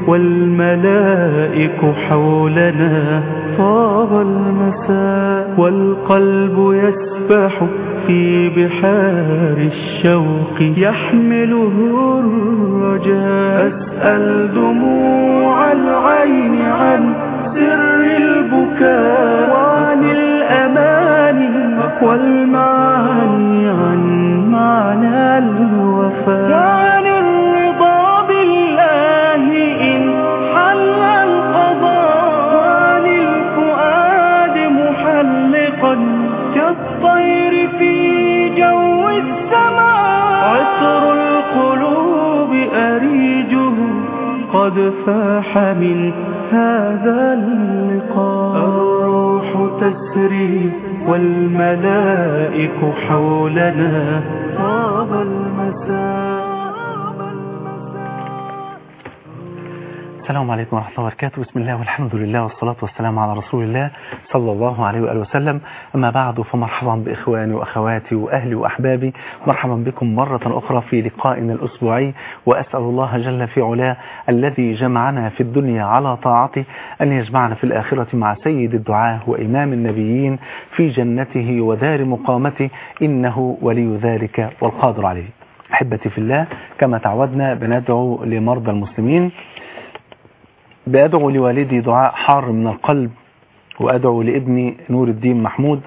والملائك حولنا طاب المساء والقلب يسبح في بحار الشوق يحمله الرجاء أسأل دموع العين عن سر البكاء وعن الأماني والمعاني عن معنى الوفاء وعن الرضا بالله إن حل القضاء وعن الفؤاد محلقا كالطير في جو السماء عطر القلوب أريجه قد فاح من هذا اللقاء الروح تسري والملائك حولنا طاب المساء السلام عليكم ورحمة الله وبركاته بسم الله والحمد لله والصلاة والسلام على رسول الله صلى الله عليه وآله وسلم أما بعد فمرحبا بإخواني وأخواتي وأهلي وأحبابي مرحبا بكم مرة أخرى في لقائنا الأسبوعي وأسأل الله جل في علاه الذي جمعنا في الدنيا على طاعته أن يجمعنا في الآخرة مع سيد الدعاة وإمام النبيين في جنته ودار مقامته إنه ولي ذلك والقادر عليه أحبتي في الله كما تعودنا بندعو لمرضى المسلمين بأدعو لوالدي دعاء حار من القلب وأدعو لابني نور الدين محمود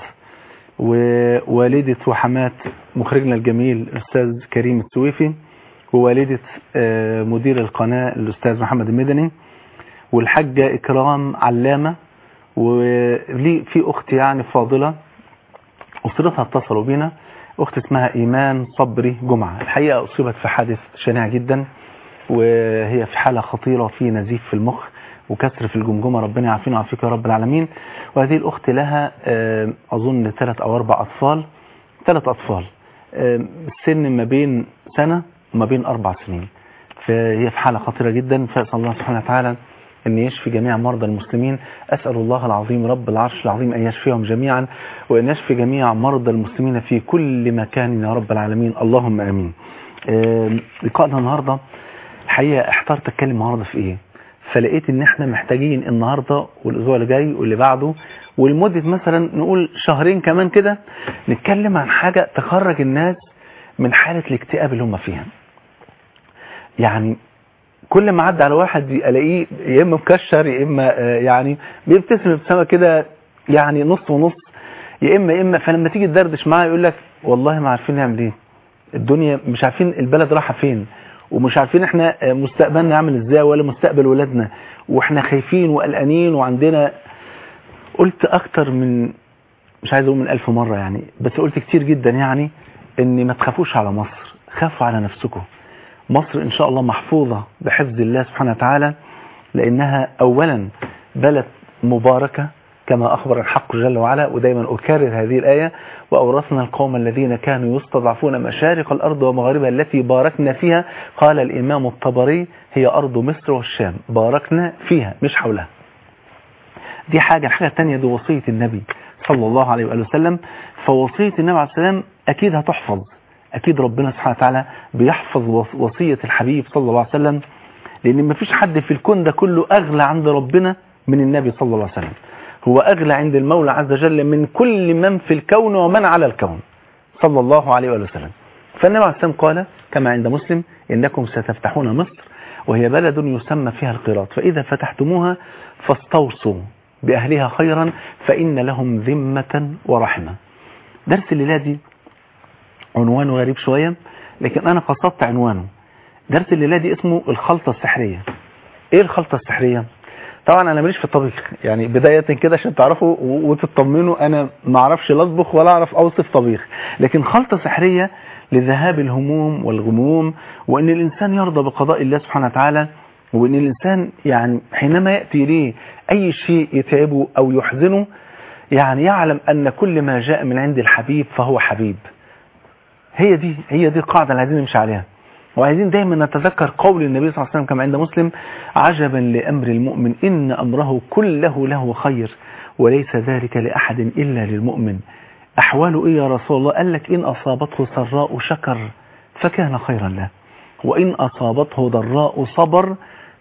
ووالدة وحمات مخرجنا الجميل الأستاذ كريم السويفي ووالدة مدير القناة الأستاذ محمد المدني والحاجة إكرام علامة ولي في أختي يعني فاضلة أسرتها اتصلوا بينا أخت اسمها إيمان صبري جمعة الحقيقة أصيبت في حادث شنيع جدا وهي في حالة خطيرة في نزيف في المخ وكسر في الجمجمة ربنا يعافينا ويعافيك يا رب العالمين وهذه الأخت لها أظن ثلاث أو أربع أطفال ثلاث أطفال السن ما بين سنة وما بين أربع سنين فهي في حالة خطيرة جدا فأسأل الله سبحانه وتعالى أن يشفي جميع مرضى المسلمين أسأل الله العظيم رب العرش العظيم أن يشفيهم جميعا وأن يشفي جميع مرضى المسلمين في كل مكان يا رب العالمين اللهم أمين لقاءنا النهاردة الحقيقة احترت اتكلم النهاردة في ايه فلقيت ان احنا محتاجين النهاردة والاسبوع اللي جاي واللي بعده ولمدة مثلا نقول شهرين كمان كده نتكلم عن حاجة تخرج الناس من حالة الاكتئاب اللي هم فيها يعني كل ما عدى على واحد الاقيه يا اما مكشر يا اما يعني بيبتسم ابتسامه كده يعني نص ونص يا اما يا اما فلما تيجي تدردش معاه يقول لك والله ما عارفين نعمل ايه الدنيا مش عارفين البلد رايحه فين ومش عارفين احنا مستقبلنا عامل ازاي ولا مستقبل ولادنا واحنا خايفين وقلقانين وعندنا قلت اكتر من مش عايز اقول من الف مرة يعني بس قلت كتير جدا يعني ان ما تخافوش على مصر خافوا على نفسكم مصر ان شاء الله محفوظة بحفظ الله سبحانه وتعالى لانها اولا بلد مباركة كما أخبر الحق جل وعلا ودايما أكرر هذه الآية وأورثنا القوم الذين كانوا يستضعفون مشارق الأرض ومغاربها التي باركنا فيها قال الإمام الطبري هي أرض مصر والشام باركنا فيها مش حولها دي حاجة الحاجة الثانية دي وصية النبي صلى الله عليه وآله وسلم فوصية النبي عليه السلام أكيد هتحفظ أكيد ربنا سبحانه وتعالى بيحفظ وصية الحبيب صلى الله عليه وسلم لأن ما فيش حد في الكون ده كله أغلى عند ربنا من النبي صلى الله عليه وسلم هو أغلى عند المولى عز وجل من كل من في الكون ومن على الكون صلى الله عليه وآله وسلم فالنبي عليه السلام قال كما عند مسلم إنكم ستفتحون مصر وهي بلد يسمى فيها القراط فإذا فتحتموها فاستوصوا بأهلها خيرا فإن لهم ذمة ورحمة درس الليلة دي عنوانه غريب شوية لكن أنا قصدت عنوانه درس الليلة دي اسمه الخلطة السحرية ايه الخلطة السحرية طبعا انا ماليش في الطبيخ يعني بداية كده عشان تعرفوا وتطمنوا انا ما اعرفش لا اطبخ ولا اعرف اوصف طبيخ لكن خلطة سحرية لذهاب الهموم والغموم وان الانسان يرضى بقضاء الله سبحانه وتعالى وان الانسان يعني حينما يأتي ليه اي شيء يتعبه او يحزنه يعني يعلم ان كل ما جاء من عند الحبيب فهو حبيب هي دي هي دي القاعدة اللي عايزين نمشي عليها وعايزين دايما نتذكر قول النبي صلى الله عليه وسلم كما عند مسلم عجبا لأمر المؤمن إن أمره كله له خير وليس ذلك لأحد إلا للمؤمن أحواله إيه يا رسول الله قال لك إن أصابته سراء شكر فكان خيرا له وإن أصابته ضراء صبر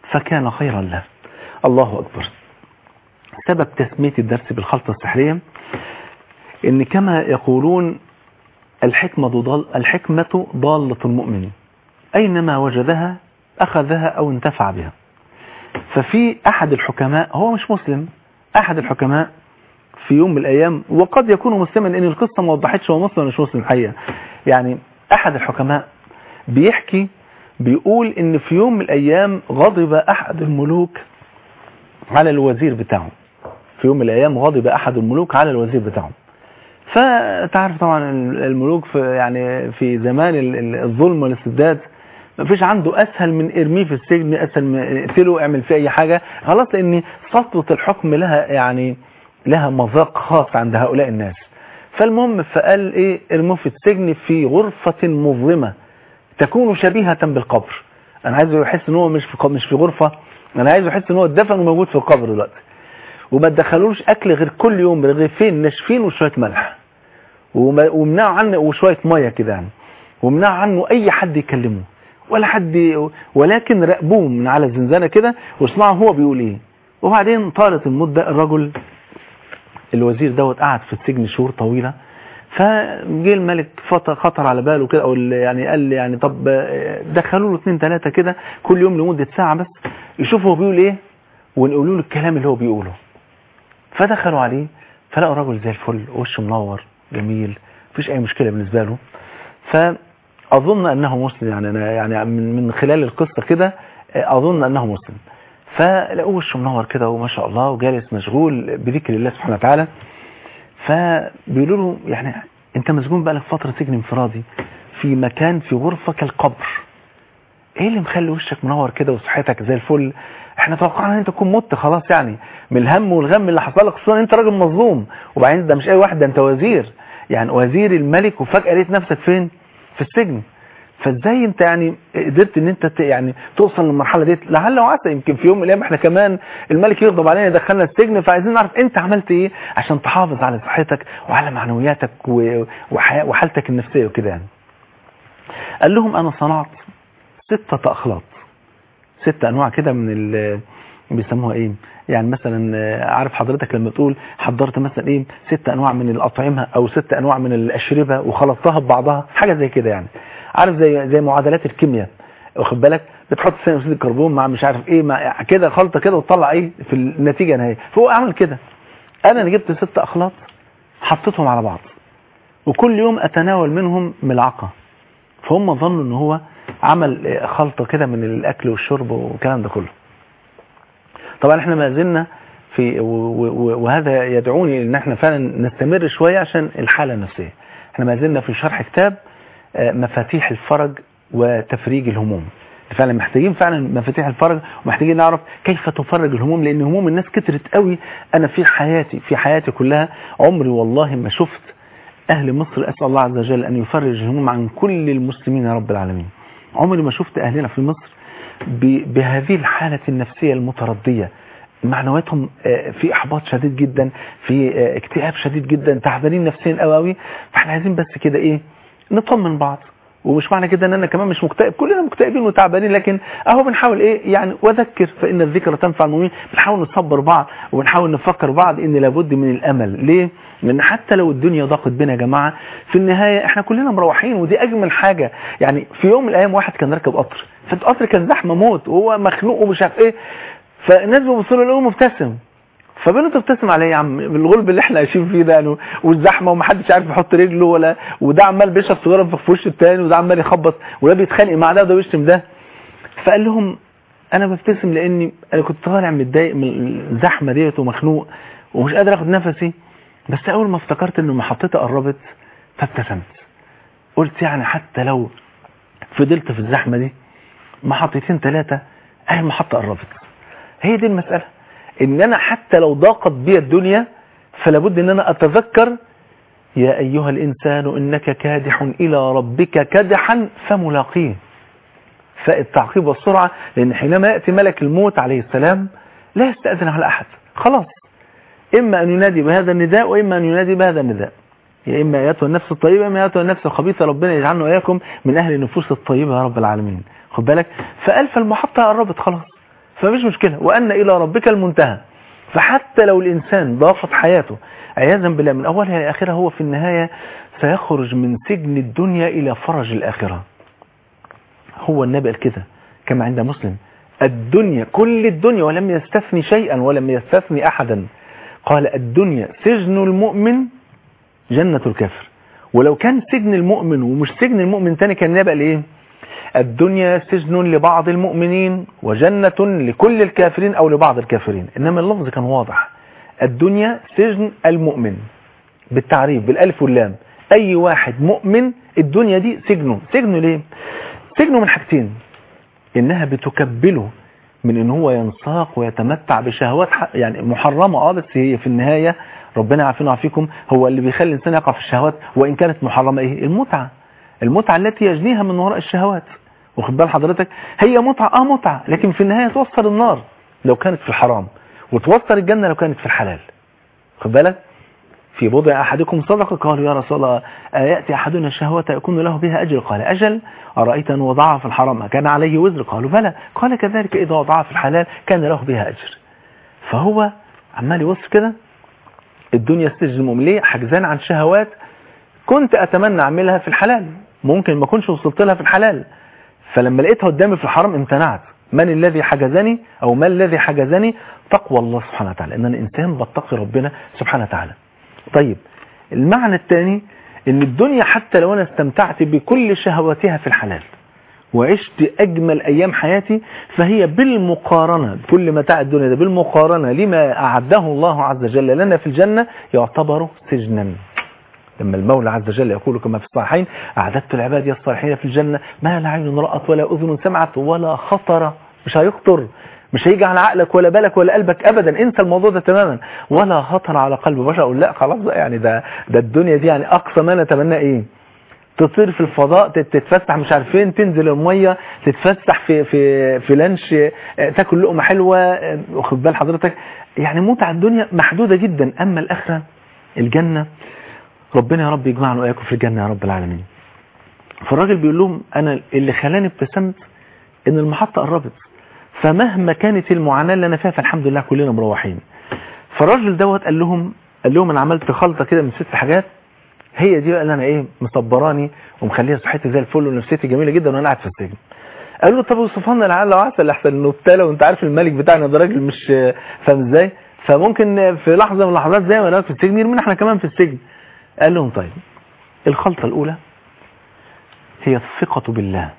فكان خيرا له الله أكبر سبب تسمية الدرس بالخلطة السحرية إن كما يقولون الحكمة ضال الحكمة ضالة المؤمن أينما وجدها أخذها أو انتفع بها ففي أحد الحكماء هو مش مسلم أحد الحكماء في يوم من الأيام وقد يكون مسلما لأن القصة ما وضحتش هو مسلم ولا مش مسلم الحقيقة يعني أحد الحكماء بيحكي بيقول إن في يوم من الأيام غضب أحد الملوك على الوزير بتاعه في يوم من الأيام غضب أحد الملوك على الوزير بتاعه فتعرف طبعا الملوك في يعني في زمان الظلم والاستبداد ما فيش عنده اسهل من ارميه في السجن اسهل من اقتله اعمل فيه اي حاجة خلاص لان سطوة الحكم لها يعني لها مذاق خاص عند هؤلاء الناس فالمهم فقال ايه ارموه في السجن في غرفة مظلمة تكون شبيهة بالقبر انا عايزه يحس ان هو مش في مش في غرفة انا عايزه يحس ان هو اتدفن وموجود في القبر دلوقتي وما تدخلوش اكل غير كل يوم رغيفين ناشفين وشويه ملح ومنعوا عنه وشويه ميه كده يعني ومنعوا عنه اي حد يكلمه ولا حد ولكن راقبوه من على الزنزانه كده واسمعوا هو بيقول ايه وبعدين طالت المده الرجل الوزير دوت قعد في السجن شهور طويله فجه الملك خطر على باله كده او يعني قال لي يعني طب دخلوا له اثنين ثلاثه كده كل يوم لمده ساعه بس يشوفوا هو بيقول ايه ونقولوا له الكلام اللي هو بيقوله فدخلوا عليه فلقوا راجل زي الفل وشه منور جميل مفيش اي مشكله بالنسبه له فاظن انه مسلم يعني انا يعني من من خلال القصه كده اظن انه مسلم فلقوه وشه منور كده وما شاء الله وجالس مشغول بذكر الله سبحانه وتعالى فبيقولوا له يعني انت مسجون بقى لك فتره سجن انفرادي في مكان في غرفه كالقبر ايه اللي مخلي وشك منور كده وصحتك زي الفل احنا توقعنا ان انت تكون مت خلاص يعني من الهم والغم اللي حصل لك خصوصا انت راجل مظلوم وبعدين ده مش اي واحد ده انت وزير يعني وزير الملك وفجأة لقيت نفسك فين في السجن فازاي انت يعني قدرت ان انت يعني توصل للمرحله ديت لعل وعسى يمكن في يوم من الايام احنا كمان الملك يغضب علينا يدخلنا السجن فعايزين نعرف انت عملت ايه عشان تحافظ على صحتك وعلى معنوياتك وحالتك النفسيه وكده يعني قال لهم انا صنعت ستة اخلاط ست انواع كده من ال بيسموها ايه يعني مثلا عارف حضرتك لما تقول حضرت مثلا ايه ست انواع من الاطعمه او ست انواع من الاشربه وخلطتها ببعضها حاجه زي كده يعني عارف زي زي معادلات الكيمياء واخد بالك بتحط ثاني اكسيد الكربون مع مش عارف ايه مع كده خلطه كده وتطلع ايه في النتيجه النهائيه فهو عمل كده انا اللي جبت ست اخلاط حطيتهم على بعض وكل يوم اتناول منهم ملعقه فهم ظنوا ان هو عمل خلطه كده من الاكل والشرب والكلام ده كله طبعا احنا ما زلنا في وهذا يدعوني ان احنا فعلا نستمر شويه عشان الحاله النفسيه احنا ما زلنا في شرح كتاب مفاتيح الفرج وتفريج الهموم فعلا محتاجين فعلا مفاتيح الفرج ومحتاجين نعرف كيف تفرج الهموم لان هموم الناس كترت قوي انا في حياتي في حياتي كلها عمري والله ما شفت اهل مصر اسال الله عز وجل ان يفرج الهموم عن كل المسلمين يا رب العالمين عمري ما شفت اهلنا في مصر بهذه الحالة النفسية المتردية معنوياتهم في احباط شديد جدا في اكتئاب شديد جدا تعبانين نفسيا قوي قوي فاحنا عايزين بس كده ايه نطمن بعض ومش معنى كده ان انا كمان مش مكتئب كلنا مكتئبين وتعبانين لكن اهو بنحاول ايه يعني وذكر فان الذكرى تنفع المؤمنين بنحاول نصبر بعض وبنحاول نفكر بعض ان لابد من الامل ليه لان حتى لو الدنيا ضاقت بنا يا جماعه في النهايه احنا كلنا مروحين ودي اجمل حاجه يعني في يوم من الايام واحد كان راكب قطر فالقطر كان زحمه موت وهو مخنوق ومش عارف ايه فالناس بيبصوا له مبتسم فبنت تبتسم عليه يا عم بالغلب اللي احنا عايشين فيه ده يعني والزحمه ومحدش عارف يحط رجله ولا وده عمال بيشرب سيجاره في وش التاني وده عمال يخبط وده بيتخانق مع ده وده بيشتم ده فقال لهم انا ببتسم لاني انا كنت طالع متضايق من الزحمه ديت ومخنوق ومش قادر اخد نفسي بس اول ما افتكرت ان محطتي قربت فابتسمت قلت يعني حتى لو فضلت في الزحمه دي محطتين ثلاثه اهي المحطه قربت هي دي المساله ان انا حتى لو ضاقت بي الدنيا فلابد ان انا اتذكر يا ايها الانسان انك كادح الى ربك كدحا فملاقيه فالتعقيب والسرعة لان حينما يأتي ملك الموت عليه السلام لا يستأذن على احد خلاص اما ان ينادي بهذا النداء واما ان ينادي بهذا النداء يا اما اياتها النفس الطيبة يا اما اياتها النفس الخبيثة ربنا يجعلنا واياكم من اهل النفوس الطيبة يا رب العالمين خد بالك فالف المحطة قربت خلاص فمفيش مشكلة وأن إلى ربك المنتهى فحتى لو الإنسان ضافت حياته عياذا بالله من أولها إلى آخرها هو في النهاية سيخرج من سجن الدنيا إلى فرج الآخرة هو النبي قال كده كما عند مسلم الدنيا كل الدنيا ولم يستثني شيئا ولم يستثني أحدا قال الدنيا سجن المؤمن جنة الكافر ولو كان سجن المؤمن ومش سجن المؤمن تاني كان نبقى لإيه الدنيا سجن لبعض المؤمنين وجنة لكل الكافرين أو لبعض الكافرين إنما اللفظ كان واضح الدنيا سجن المؤمن بالتعريف بالألف واللام أي واحد مؤمن الدنيا دي سجنه سجنه ليه سجنه من حاجتين إنها بتكبله من إن هو ينساق ويتمتع بشهوات يعني محرمة اه بس هي في النهاية ربنا يعافينا ويعافيكم هو اللي بيخلي الإنسان يقع في الشهوات وإن كانت محرمة إيه المتعة المتعة التي يجنيها من وراء الشهوات واخد بال حضرتك هي متعة اه متعة لكن في النهاية توصل النار لو كانت في الحرام وتوصل الجنة لو كانت في الحلال واخد بالك في بضع أحدكم صدقة قالوا يا رسول الله يأتي أحدنا الشهوة يكون له بها أجر قال أجل أرأيت أن وضعها في الحرام كان عليه وزر قالوا بلى قال كذلك إذا وضعها في الحلال كان له بها أجر فهو عمال يوصف كده الدنيا استجد المؤمن ليه حجزان عن شهوات كنت أتمنى أعملها في الحلال ممكن ما كنتش وصلت لها في الحلال فلما لقيتها قدامي في الحرام امتنعت من الذي حجزني أو ما الذي حجزني تقوى الله سبحانه وتعالى إن الإنسان بتقي ربنا سبحانه وتعالى طيب المعنى الثاني ان الدنيا حتى لو انا استمتعت بكل شهواتها في الحلال وعشت اجمل ايام حياتي فهي بالمقارنة كل متاع الدنيا ده بالمقارنة لما اعده الله عز وجل لنا في الجنة يعتبر سجنا لما المولى عز وجل يقول كما في الصحيحين أعددت العباد الصالحين في الجنة ما لا عين رأت ولا أذن سمعت ولا خطر مش هيخطر مش هيجي على عقلك ولا بالك ولا قلبك ابدا انسى الموضوع ده تماما ولا خطر على قلب بشر اقول لا خلاص بقى يعني ده ده الدنيا دي يعني اقصى ما نتمناه ايه تطير في الفضاء تتفسح مش عارف فين تنزل الميه تتفسح في في في لانش تاكل لقمه حلوه واخد بال حضرتك يعني متع الدنيا محدوده جدا اما الاخره الجنه ربنا يا رب يجمعنا واياكم في الجنه يا رب العالمين فالراجل بيقول لهم انا اللي خلاني ابتسمت ان المحطه قربت فمهما كانت المعاناة اللي أنا فيها فالحمد لله كلنا مروحين فالراجل دوت قال لهم قال لهم أنا عملت خلطة كده من ست حاجات هي دي بقى اللي أنا إيه مصبراني ومخليها صحتي زي الفل ونفسيتي جميلة جدا وأنا قاعد في السجن قال له طب وصفنا لعل وعسى احسن انه ابتلى وانت عارف الملك بتاعنا ده راجل مش فاهم ازاي فممكن في لحظه من اللحظات زي ما انا في السجن يرمينا احنا كمان في السجن قال لهم طيب الخلطه الاولى هي الثقه بالله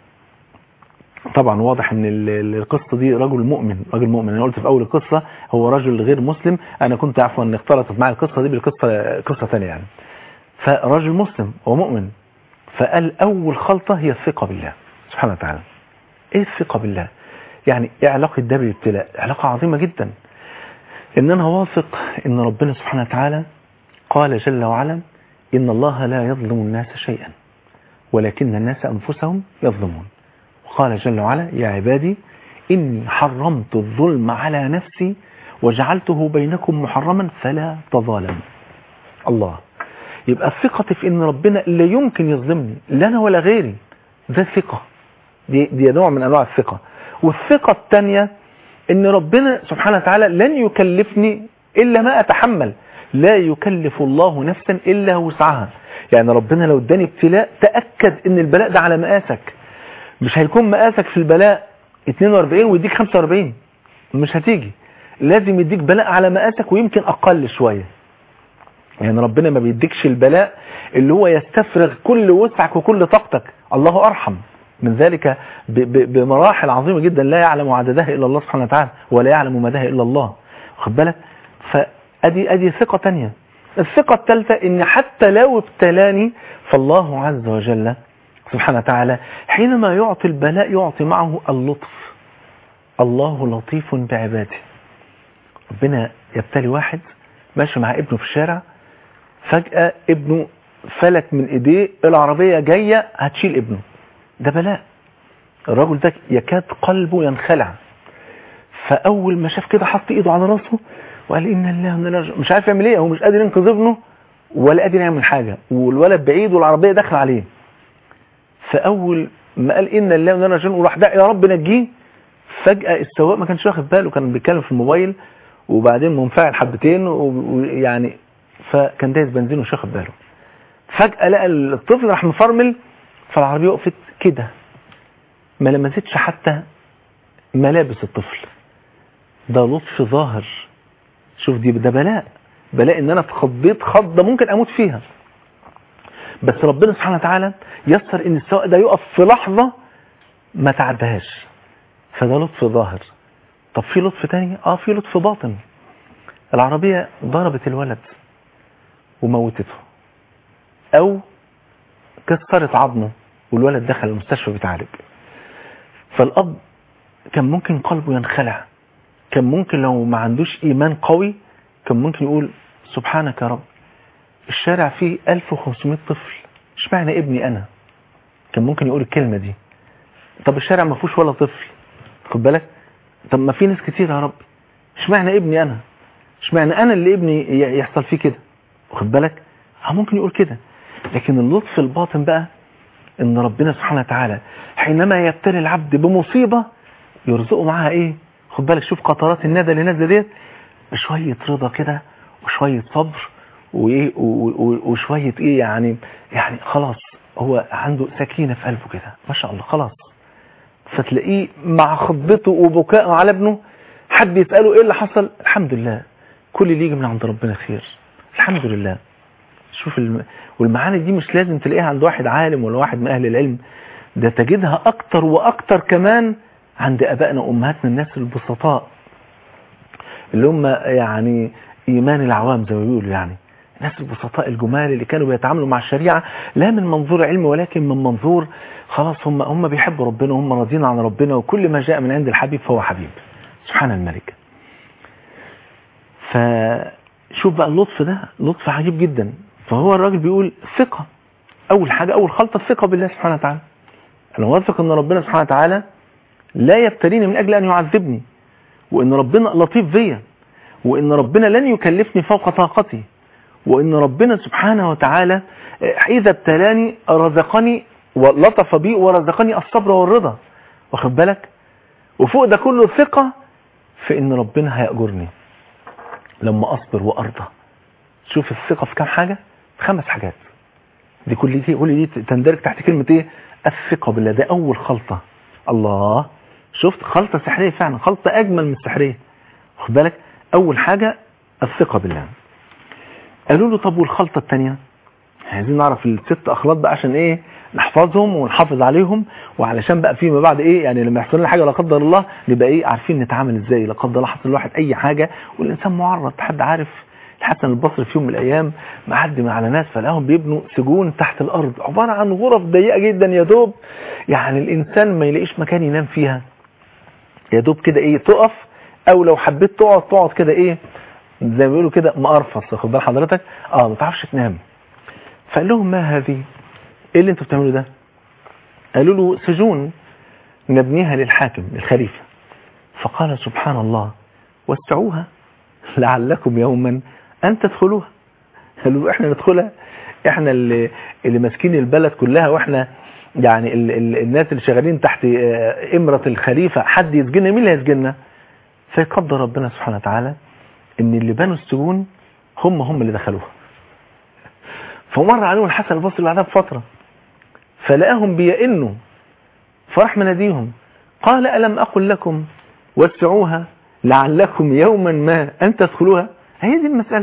طبعا واضح ان القصة دي رجل مؤمن رجل مؤمن انا قلت في اول القصة هو رجل غير مسلم انا كنت عفوا ان اختلطت معي القصة دي بالقصة قصة ثانيه يعني فرجل مسلم ومؤمن فقال اول خلطة هي الثقة بالله سبحانه وتعالى ايه الثقة بالله يعني ايه علاقة ده بالابتلاء علاقة عظيمة جدا ان انا واثق ان ربنا سبحانه وتعالى قال جل وعلا ان الله لا يظلم الناس شيئا ولكن الناس انفسهم يظلمون قال جل وعلا يا عبادي إني حرمت الظلم على نفسي وجعلته بينكم محرما فلا تظالموا الله يبقى الثقة في ان ربنا لا يمكن يظلمني لا انا ولا غيري ده ثقة دي, دي نوع من انواع الثقة والثقة الثانية ان ربنا سبحانه وتعالى لن يكلفني الا ما اتحمل لا يكلف الله نفسا الا وسعها يعني ربنا لو اداني ابتلاء تأكد ان البلاء ده على مقاسك مش هيكون مقاسك في البلاء 42 ويديك 45 مش هتيجي لازم يديك بلاء على مقاسك ويمكن اقل شوية يعني ربنا ما بيديكش البلاء اللي هو يستفرغ كل وسعك وكل طاقتك الله ارحم من ذلك بمراحل عظيمة جدا لا يعلم عددها الا الله سبحانه وتعالى ولا يعلم مداها الا الله واخد بالك فادي ادي ثقة تانية الثقة الثالثة ان حتى لو ابتلاني فالله عز وجل سبحانه وتعالى حينما يعطي البلاء يعطي معه اللطف الله لطيف بعباده ربنا يبتلي واحد ماشي مع ابنه في الشارع فجأة ابنه فلت من ايديه العربية جاية هتشيل ابنه ده بلاء الرجل ده يكاد قلبه ينخلع فاول ما شاف كده حط ايده على راسه وقال ان الله من مش عارف يعمل ايه هو مش قادر ينقذ ابنه ولا قادر يعمل حاجة والولد بعيد والعربية داخله عليه فاول ما قال ان الله من راجعون وراح داعي يا رب نجيه فجأة السواق ما كانش واخد باله كان بيتكلم في الموبايل وبعدين منفعل حبتين و- ويعني فكان دايس بنزين ومش واخد باله فجأة لقى الطفل راح مفرمل فالعربية وقفت كده ما لمستش حتى ملابس الطفل ده لطف ظاهر شوف دي ده بلاء بلاء ان انا اتخضيت خضه ممكن اموت فيها بس ربنا سبحانه وتعالى يسر ان السواق ده يقف في لحظه ما تعدهاش فده لطف ظاهر طب في لطف تاني اه في لطف باطن العربيه ضربت الولد وموتته او كسرت عظمه والولد دخل المستشفى بيتعالج فالاب كان ممكن قلبه ينخلع كان ممكن لو ما عندوش ايمان قوي كان ممكن يقول سبحانك يا رب الشارع فيه 1500 طفل اشمعنى ابني انا كان ممكن يقول الكلمة دي طب الشارع ما فيهوش ولا طفل خد بالك طب ما في ناس كتير يا رب اشمعنى ابني انا اشمعنى انا اللي ابني ي- يحصل فيه كده خد بالك اه ممكن يقول كده لكن اللطف الباطن بقى ان ربنا سبحانه وتعالى حينما يبتلي العبد بمصيبة يرزقه معاها ايه خد بالك شوف قطرات الندى اللي نازله ديت بشوية رضا كده وشوية صبر وايه و- و- وشوية ايه يعني يعني خلاص هو عنده سكينة في قلبه كده ما شاء الله خلاص فتلاقيه مع خطبته وبكائه على ابنه حد يسأله ايه اللي حصل الحمد لله كل اللي يجي من عند ربنا خير الحمد لله شوف الم... والمعاني دي مش لازم تلاقيها عند واحد عالم ولا واحد من اهل العلم ده تجدها اكتر واكتر كمان عند ابائنا وامهاتنا الناس البسطاء اللي هم يعني ايمان العوام زي ما بيقولوا يعني الناس البسطاء الجمال اللي كانوا بيتعاملوا مع الشريعة لا من منظور علمي ولكن من منظور خلاص هم هم بيحبوا ربنا وهم راضيين عن ربنا وكل ما جاء من عند الحبيب فهو حبيب سبحان الملك فشوف بقى اللطف ده لطف عجيب جدا فهو الراجل بيقول ثقة أول حاجة أول خلطة الثقة بالله سبحانه وتعالى أنا واثق أن ربنا سبحانه وتعالى لا يبتليني من أجل أن يعذبني وأن ربنا لطيف بيا وأن ربنا لن يكلفني فوق طاقتي وأن ربنا سبحانه وتعالى إذا ابتلاني رزقني ولطف بي ورزقني الصبر والرضا واخد بالك وفوق ده كله ثقة في أن ربنا هيأجرني لما أصبر وأرضى شوف الثقة في كام حاجة خمس حاجات دي كل دي كل دي تندرج تحت كلمة ايه الثقة بالله ده أول خلطة الله شفت خلطة سحرية فعلا خلطة أجمل من السحرية واخد بالك أول حاجة الثقة بالله قالوا له طب والخلطة الثانية عايزين نعرف الست أخلاط بقى عشان إيه نحفظهم ونحافظ عليهم وعلشان بقى فيما بعد إيه يعني لما يحصل لنا حاجة لا قدر الله نبقى إيه عارفين نتعامل إزاي لا قدر الله حصل لواحد أي حاجة والإنسان معرض حد عارف الحسن البصري في يوم من الأيام معدي مع على ناس فلاهم بيبنوا سجون تحت الأرض عبارة عن غرف ضيقة جدا يا دوب يعني الإنسان ما يلاقيش مكان ينام فيها يا دوب كده إيه تقف أو لو حبيت تقعد تقعد كده إيه زي ما بيقولوا كده مقرفص واخد بال حضرتك اه ما تعرفش تنام فقال لهم ما هذه ايه اللي انتوا بتعملوا ده قالوا له سجون نبنيها للحاكم للخليفة فقال سبحان الله وسعوها لعلكم يوما أن تدخلوها قالوا له احنا ندخلها احنا اللي, اللي ماسكين البلد كلها واحنا يعني ال ال الناس اللي شغالين تحت اه امرة الخليفة حد يسجننا مين اللي هيسجننا فيقدر ربنا سبحانه وتعالى ان اللي بنوا السجون هم هم اللي دخلوها فمر عليهم الحسن البصري بعدها بفترة فلقاهم بيئنوا فراح مناديهم قال ألم أقل لكم وسعوها لعلكم يوما ما أن تدخلوها هي دي المسألة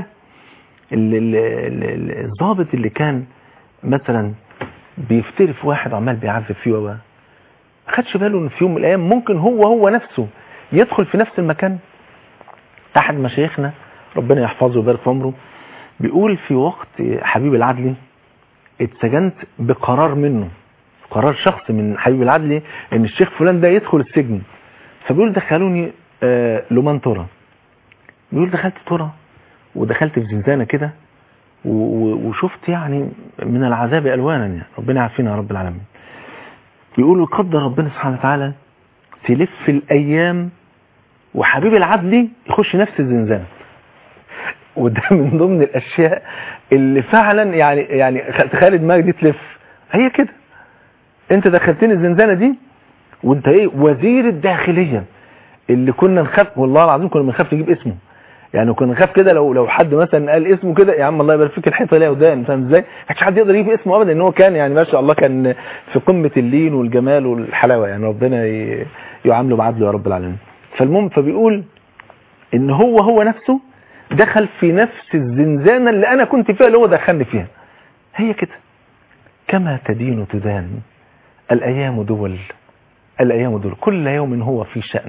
الضابط اللي كان مثلا بيفترف واحد عمال بيعذب فيه وما خدش باله ان في يوم من الايام ممكن هو هو نفسه يدخل في نفس المكان احد مشايخنا ربنا يحفظه ويبارك في عمره بيقول في وقت حبيب العدلي اتسجنت بقرار منه قرار شخصي من حبيب العدلي ان الشيخ فلان ده يدخل السجن فبيقول دخلوني آه لمان ترى بيقول دخلت ترى ودخلت في زنزانة كده وشفت يعني من العذاب ألوانا يعني ربنا يعافينا يا رب العالمين بيقولوا قدر ربنا سبحانه وتعالى تلف الأيام وحبيب العدلي يخش نفس الزنزانة وده من ضمن الأشياء اللي فعلا يعني يعني تخيل دماغك دي تلف هي كده انت دخلتني الزنزانة دي وانت ايه وزير الداخلية اللي كنا نخاف والله العظيم كنا بنخاف نجيب اسمه يعني كنا نخاف كده لو لو حد مثلا قال اسمه كده يا عم الله يبارك فيك الحيطه ليها ودان فاهم ازاي؟ ما كانش حد يقدر يجيب اسمه ابدا ان هو كان يعني ما شاء الله كان في قمه اللين والجمال والحلاوه يعني ربنا ي- يعامله بعدله يا رب العالمين. فالمهم فبيقول ان هو هو نفسه دخل في نفس الزنزانه اللي انا كنت فيها اللي هو دخلني فيها. هي كده كما تدين تدان الايام دول الايام دول كل يوم هو في شأن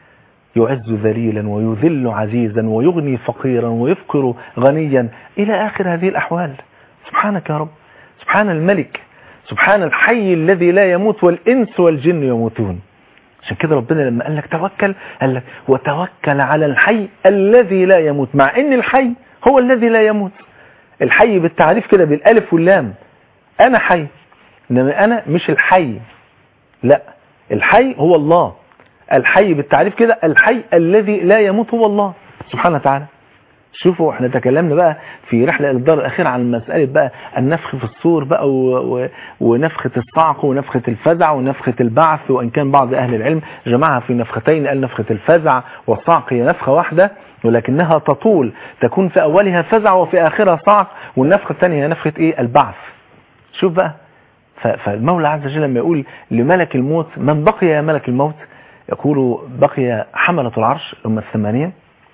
يعز ذليلا ويذل عزيزا ويغني فقيرا ويفقر غنيا إلى آخر هذه الأحوال سبحانك يا رب سبحان الملك سبحان الحي الذي لا يموت والإنس والجن يموتون عشان كده ربنا لما قال لك توكل قال لك وتوكل على الحي الذي لا يموت مع ان الحي هو الذي لا يموت الحي بالتعريف كده بالالف واللام انا حي انما انا مش الحي لا الحي هو الله الحي بالتعريف كده الحي الذي لا يموت هو الله سبحانه وتعالى شوفوا احنا تكلمنا بقى في رحلة الدار الأخيرة عن مسألة بقى النفخ في الصور بقى و... و... ونفخة الصعق ونفخة الفزع ونفخة البعث وإن كان بعض أهل العلم جمعها في نفختين قال نفخة الفزع والصعق هي نفخة واحدة ولكنها تطول تكون في أولها فزع وفي آخرها صعق والنفخة الثانية هي نفخة إيه البعث شوف بقى ف... فالمولى عز وجل لما يقول لملك الموت من بقي يا ملك الموت يقول بقي حملة العرش هم الثمانية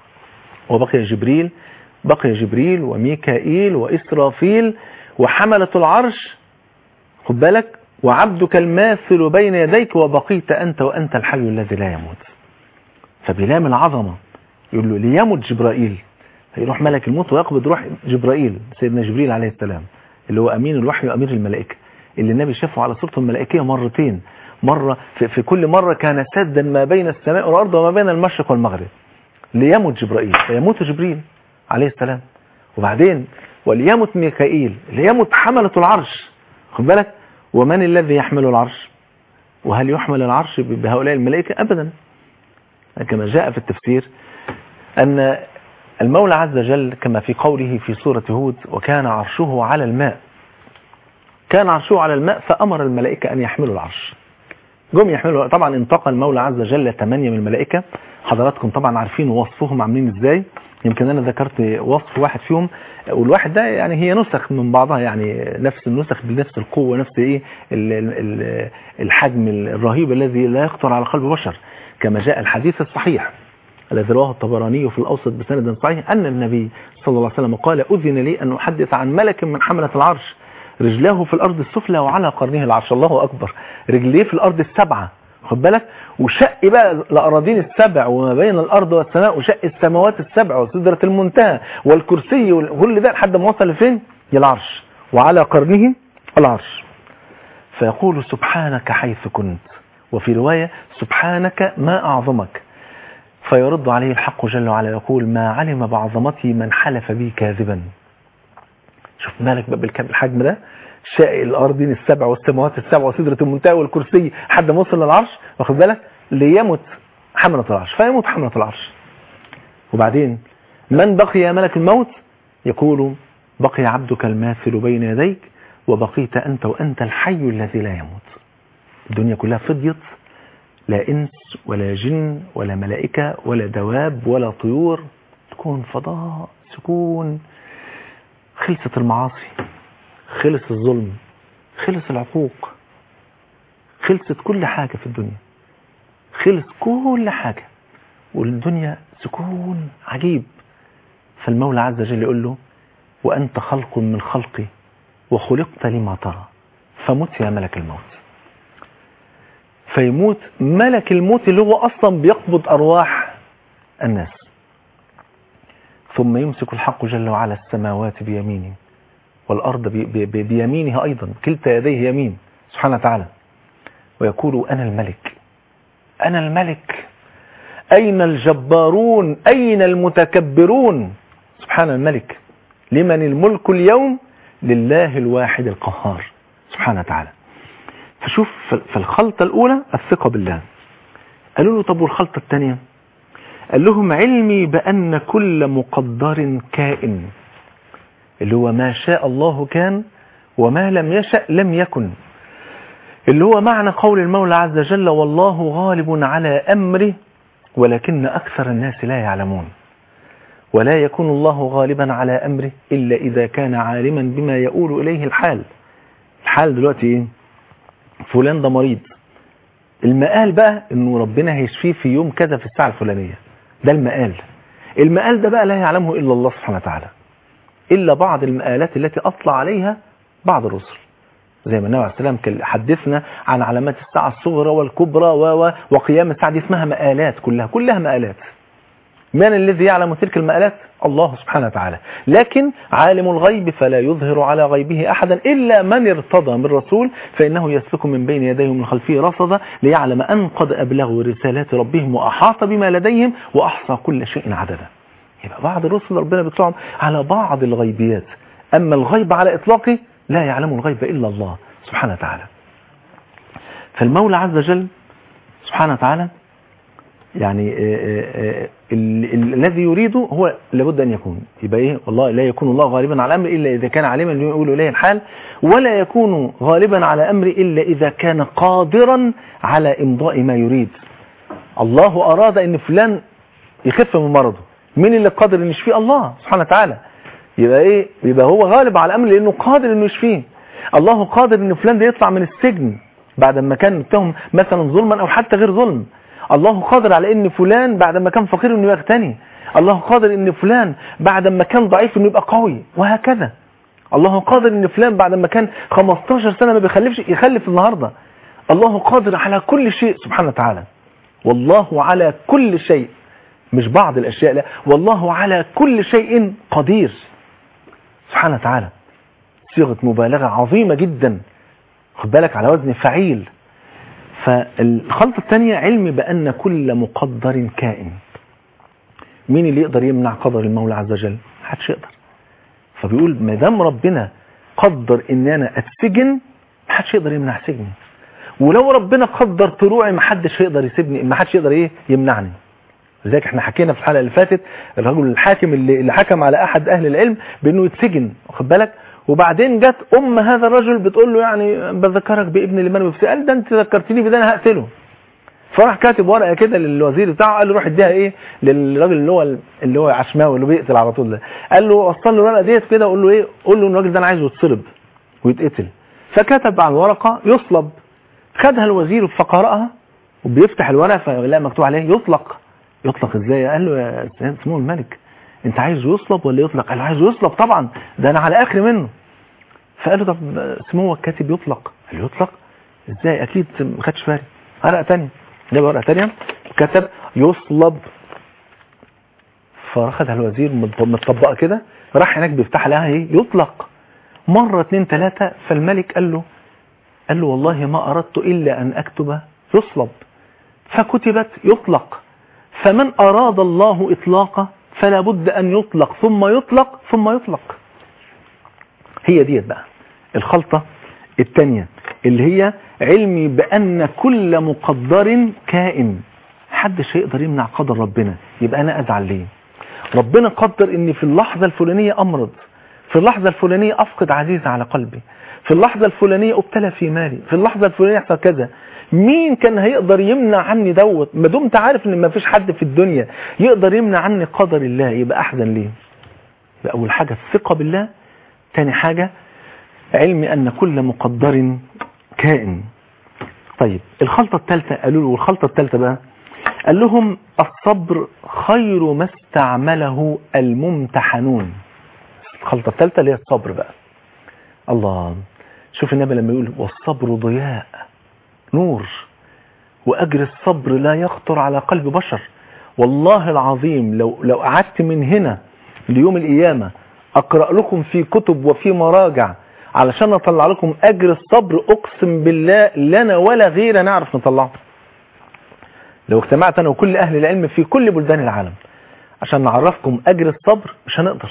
وبقي جبريل بقي جبريل وميكائيل وإسرافيل وحملة العرش خد بالك وعبدك الماثل بين يديك وبقيت أنت وأنت الحي الذي لا يموت فبلام العظمة يقول له ليمت جبرائيل فيروح ملك الموت ويقبض روح جبرائيل سيدنا جبريل عليه السلام اللي هو أمين الوحي وأمير الملائكة اللي النبي شافه على صورته الملائكية مرتين مرة في, في كل مرة كان سدا ما بين السماء والأرض وما بين المشرق والمغرب ليمت جبرائيل فيموت جبريل عليه السلام وبعدين وليمت ميكائيل ليمت حملة العرش خد بالك ومن الذي يحمل العرش وهل يحمل العرش بهؤلاء الملائكة أبدا كما جاء في التفسير أن المولى عز وجل كما في قوله في سورة هود وكان عرشه على الماء كان عرشه على الماء فأمر الملائكة أن يحملوا العرش جم يحملوا طبعا انتقى المولى عز وجل ثمانية من الملائكة حضراتكم طبعا عارفين وصفهم عاملين ازاي يمكن انا ذكرت وصف واحد فيهم والواحد ده يعني هي نسخ من بعضها يعني نفس النسخ بنفس القوة نفس ايه ال ال الحجم الرهيب الذي لا يخطر على قلب بشر كما جاء الحديث الصحيح الذي رواه الطبراني في الأوسط بسند صحيح أن النبي صلى الله عليه وسلم قال أذن لي أن أحدث عن ملك من حملة العرش رجلاه في الأرض السفلى وعلى قرنه العرش الله أكبر رجليه في الأرض السبعة خد بالك وشق بقى الأراضين السبع وما بين الأرض والسماء وشق السماوات السبع وسدرة المنتهى والكرسي وكل ده لحد ما وصل لفين العرش وعلى قرنه العرش فيقول سبحانك حيث كنت وفي رواية سبحانك ما أعظمك فيرد عليه الحق جل وعلا يقول ما علم بعظمتي من حلف بي كاذبا شوف مالك بقى بالحجم ده شائق الأرضين السبع والسماوات السبع وسدرة المنتهى والكرسي حد ما وصل للعرش واخد بالك ليمت حملة العرش فيموت حملة العرش وبعدين من بقي يا ملك الموت يقول بقي عبدك الماثل بين يديك وبقيت أنت وأنت الحي الذي لا يموت الدنيا كلها فضيت لا إنس ولا جن ولا ملائكة ولا دواب ولا طيور تكون فضاء سكون خلصت المعاصي خلص الظلم خلص العقوق خلصت كل حاجة في الدنيا خلص كل حاجة والدنيا سكون عجيب فالمولى عز وجل يقول له وأنت خلق من خلقي وخلقت لما ترى فمت يا ملك الموت فيموت ملك الموت اللي هو أصلا بيقبض أرواح الناس ثم يمسك الحق جل وعلا السماوات بيمينه والأرض بي بي بيمينه أيضا كلتا يديه يمين سبحانه وتعالى ويقول أنا الملك أنا الملك أين الجبارون أين المتكبرون سبحان الملك لمن الملك اليوم لله الواحد القهار سبحانه وتعالى فشوف في الخلطة الأولى الثقة بالله قالوا له طب والخلطة الثانية قال لهم علمي بأن كل مقدر كائن اللي هو ما شاء الله كان وما لم يشأ لم يكن اللي هو معنى قول المولى عز وجل والله غالب على أمره ولكن أكثر الناس لا يعلمون ولا يكون الله غالبا على أمره إلا إذا كان عالما بما يؤول إليه الحال الحال دلوقتي إيه فلان ده مريض المقال بقى إنه ربنا هيشفيه في يوم كذا في الساعة الفلانية ده المقال المقال ده بقى لا يعلمه إلا الله سبحانه وتعالى إلا بعض المقالات التي أطلع عليها بعض الرسل زي ما النبي عليه السلام حدثنا عن علامات الساعة الصغرى والكبرى و... وقيام الساعة دي اسمها مقالات كلها كلها مقالات من الذي يعلم تلك المقالات الله سبحانه وتعالى لكن عالم الغيب فلا يظهر على غيبه أحدا إلا من ارتضى من رسول فإنه يسلك من بين يديه ومن خلفه رصدا ليعلم أن قد أبلغوا رسالات ربهم وأحاط بما لديهم وأحصى كل شيء عددا يبقى بعض الرسل ربنا بيطلعهم على بعض الغيبيات أما الغيب على إطلاقه لا يعلم الغيب إلا الله سبحانه وتعالى فالمولى عز وجل سبحانه وتعالى يعني الذي يريده هو لابد أن يكون يبقى إيه والله لا يكون الله غالبا على أمر إلا إذا كان عالما يقول إليه الحال ولا يكون غالبا على أمر إلا إذا كان قادرا على إمضاء ما يريد الله أراد أن فلان يخف من مرضه مين اللي قادر أن يشفيه الله سبحانه وتعالى يبقى إيه يبقى هو غالب على الأمر لأنه قادر أنه يشفيه الله قادر أن فلان ده يطلع من السجن بعد ما كان متهم مثلا ظلما أو حتى غير ظلم الله قادر على ان فلان بعد ما كان فقير انه يغتني الله قادر ان فلان بعد ما كان ضعيف انه يبقى قوي وهكذا الله قادر ان فلان بعد ما كان 15 سنة ما بيخلفش يخلف النهاردة الله قادر على كل شيء سبحانه وتعالى والله على كل شيء مش بعض الاشياء لا والله على كل شيء قدير سبحانه وتعالى صيغة مبالغة عظيمة جدا خد بالك على وزن فعيل فالخلطة الثانية علم بأن كل مقدر كائن مين اللي يقدر يمنع قدر المولى عز وجل محدش يقدر فبيقول ما دام ربنا قدر ان انا اتسجن محدش يقدر يمنع سجني ولو ربنا قدر طلوعي محدش هيقدر يسيبني محدش يقدر ايه يمنعني لذلك احنا حكينا في الحلقه اللي فاتت الرجل الحاكم اللي, اللي حكم على احد اهل العلم بانه يتسجن واخد بالك وبعدين جت ام هذا الرجل بتقول له يعني بذكرك بابن لمن وفسي قال ده انت ذكرتني بده انا هقتله فراح كاتب ورقه كده للوزير بتاعه قال له روح اديها ايه للراجل اللي هو اللي هو عشماوي اللي بيقتل على طول ده قال له وصل له الورقه ديت كده وقول له ايه قول له ان الراجل ده انا عايزه يتصلب ويتقتل فكتب على الورقه يصلب خدها الوزير فقرأها وبيفتح الورقه فلا مكتوب عليه يطلق يطلق ازاي قال له يا سيد سمو الملك انت عايزه يصلب ولا يطلق قال له عايزه يصلب طبعا ده انا على اخر منه فقال له طب سمو الكاتب يطلق قال له يطلق ازاي اكيد ما خدش بالي ورقه ثانيه جاب ورقه ثانيه كتب يصلب فاخدها الوزير متطبقه كده راح هناك بيفتح لها ايه يطلق مره اثنين ثلاثه فالملك قال له قال له والله ما اردت الا ان اكتب يصلب فكتبت يطلق فمن اراد الله اطلاقه فلا بد ان يطلق ثم يطلق ثم يطلق هي ديت بقى الخلطة الثانية اللي هي علمي بأن كل مقدر كائن محدش هيقدر يمنع قدر ربنا يبقى أنا أزعل ليه ربنا قدر إني في اللحظة الفلانية أمرض في اللحظة الفلانية أفقد عزيز على قلبي في اللحظة الفلانية أبتلى في مالي في اللحظة الفلانية يحصل كذا مين كان هيقدر يمنع عني دوت ما دمت عارف ان ما فيش حد في الدنيا يقدر يمنع عني قدر الله يبقى احزن ليه يبقى اول حاجة الثقة بالله تاني حاجة علم أن كل مقدر كائن طيب الخلطة الثالثة قالوا له والخلطة الثالثة بقى قال لهم الصبر خير ما استعمله الممتحنون الخلطة الثالثة اللي هي الصبر بقى الله شوف النبي لما يقول والصبر ضياء نور وأجر الصبر لا يخطر على قلب بشر والله العظيم لو لو قعدت من هنا ليوم القيامة أقرأ لكم في كتب وفي مراجع علشان أطلع لكم أجر الصبر أقسم بالله لنا ولا غير نعرف نطلعه لو اجتمعت أنا وكل أهل العلم في كل بلدان العالم عشان نعرفكم أجر الصبر مش هنقدر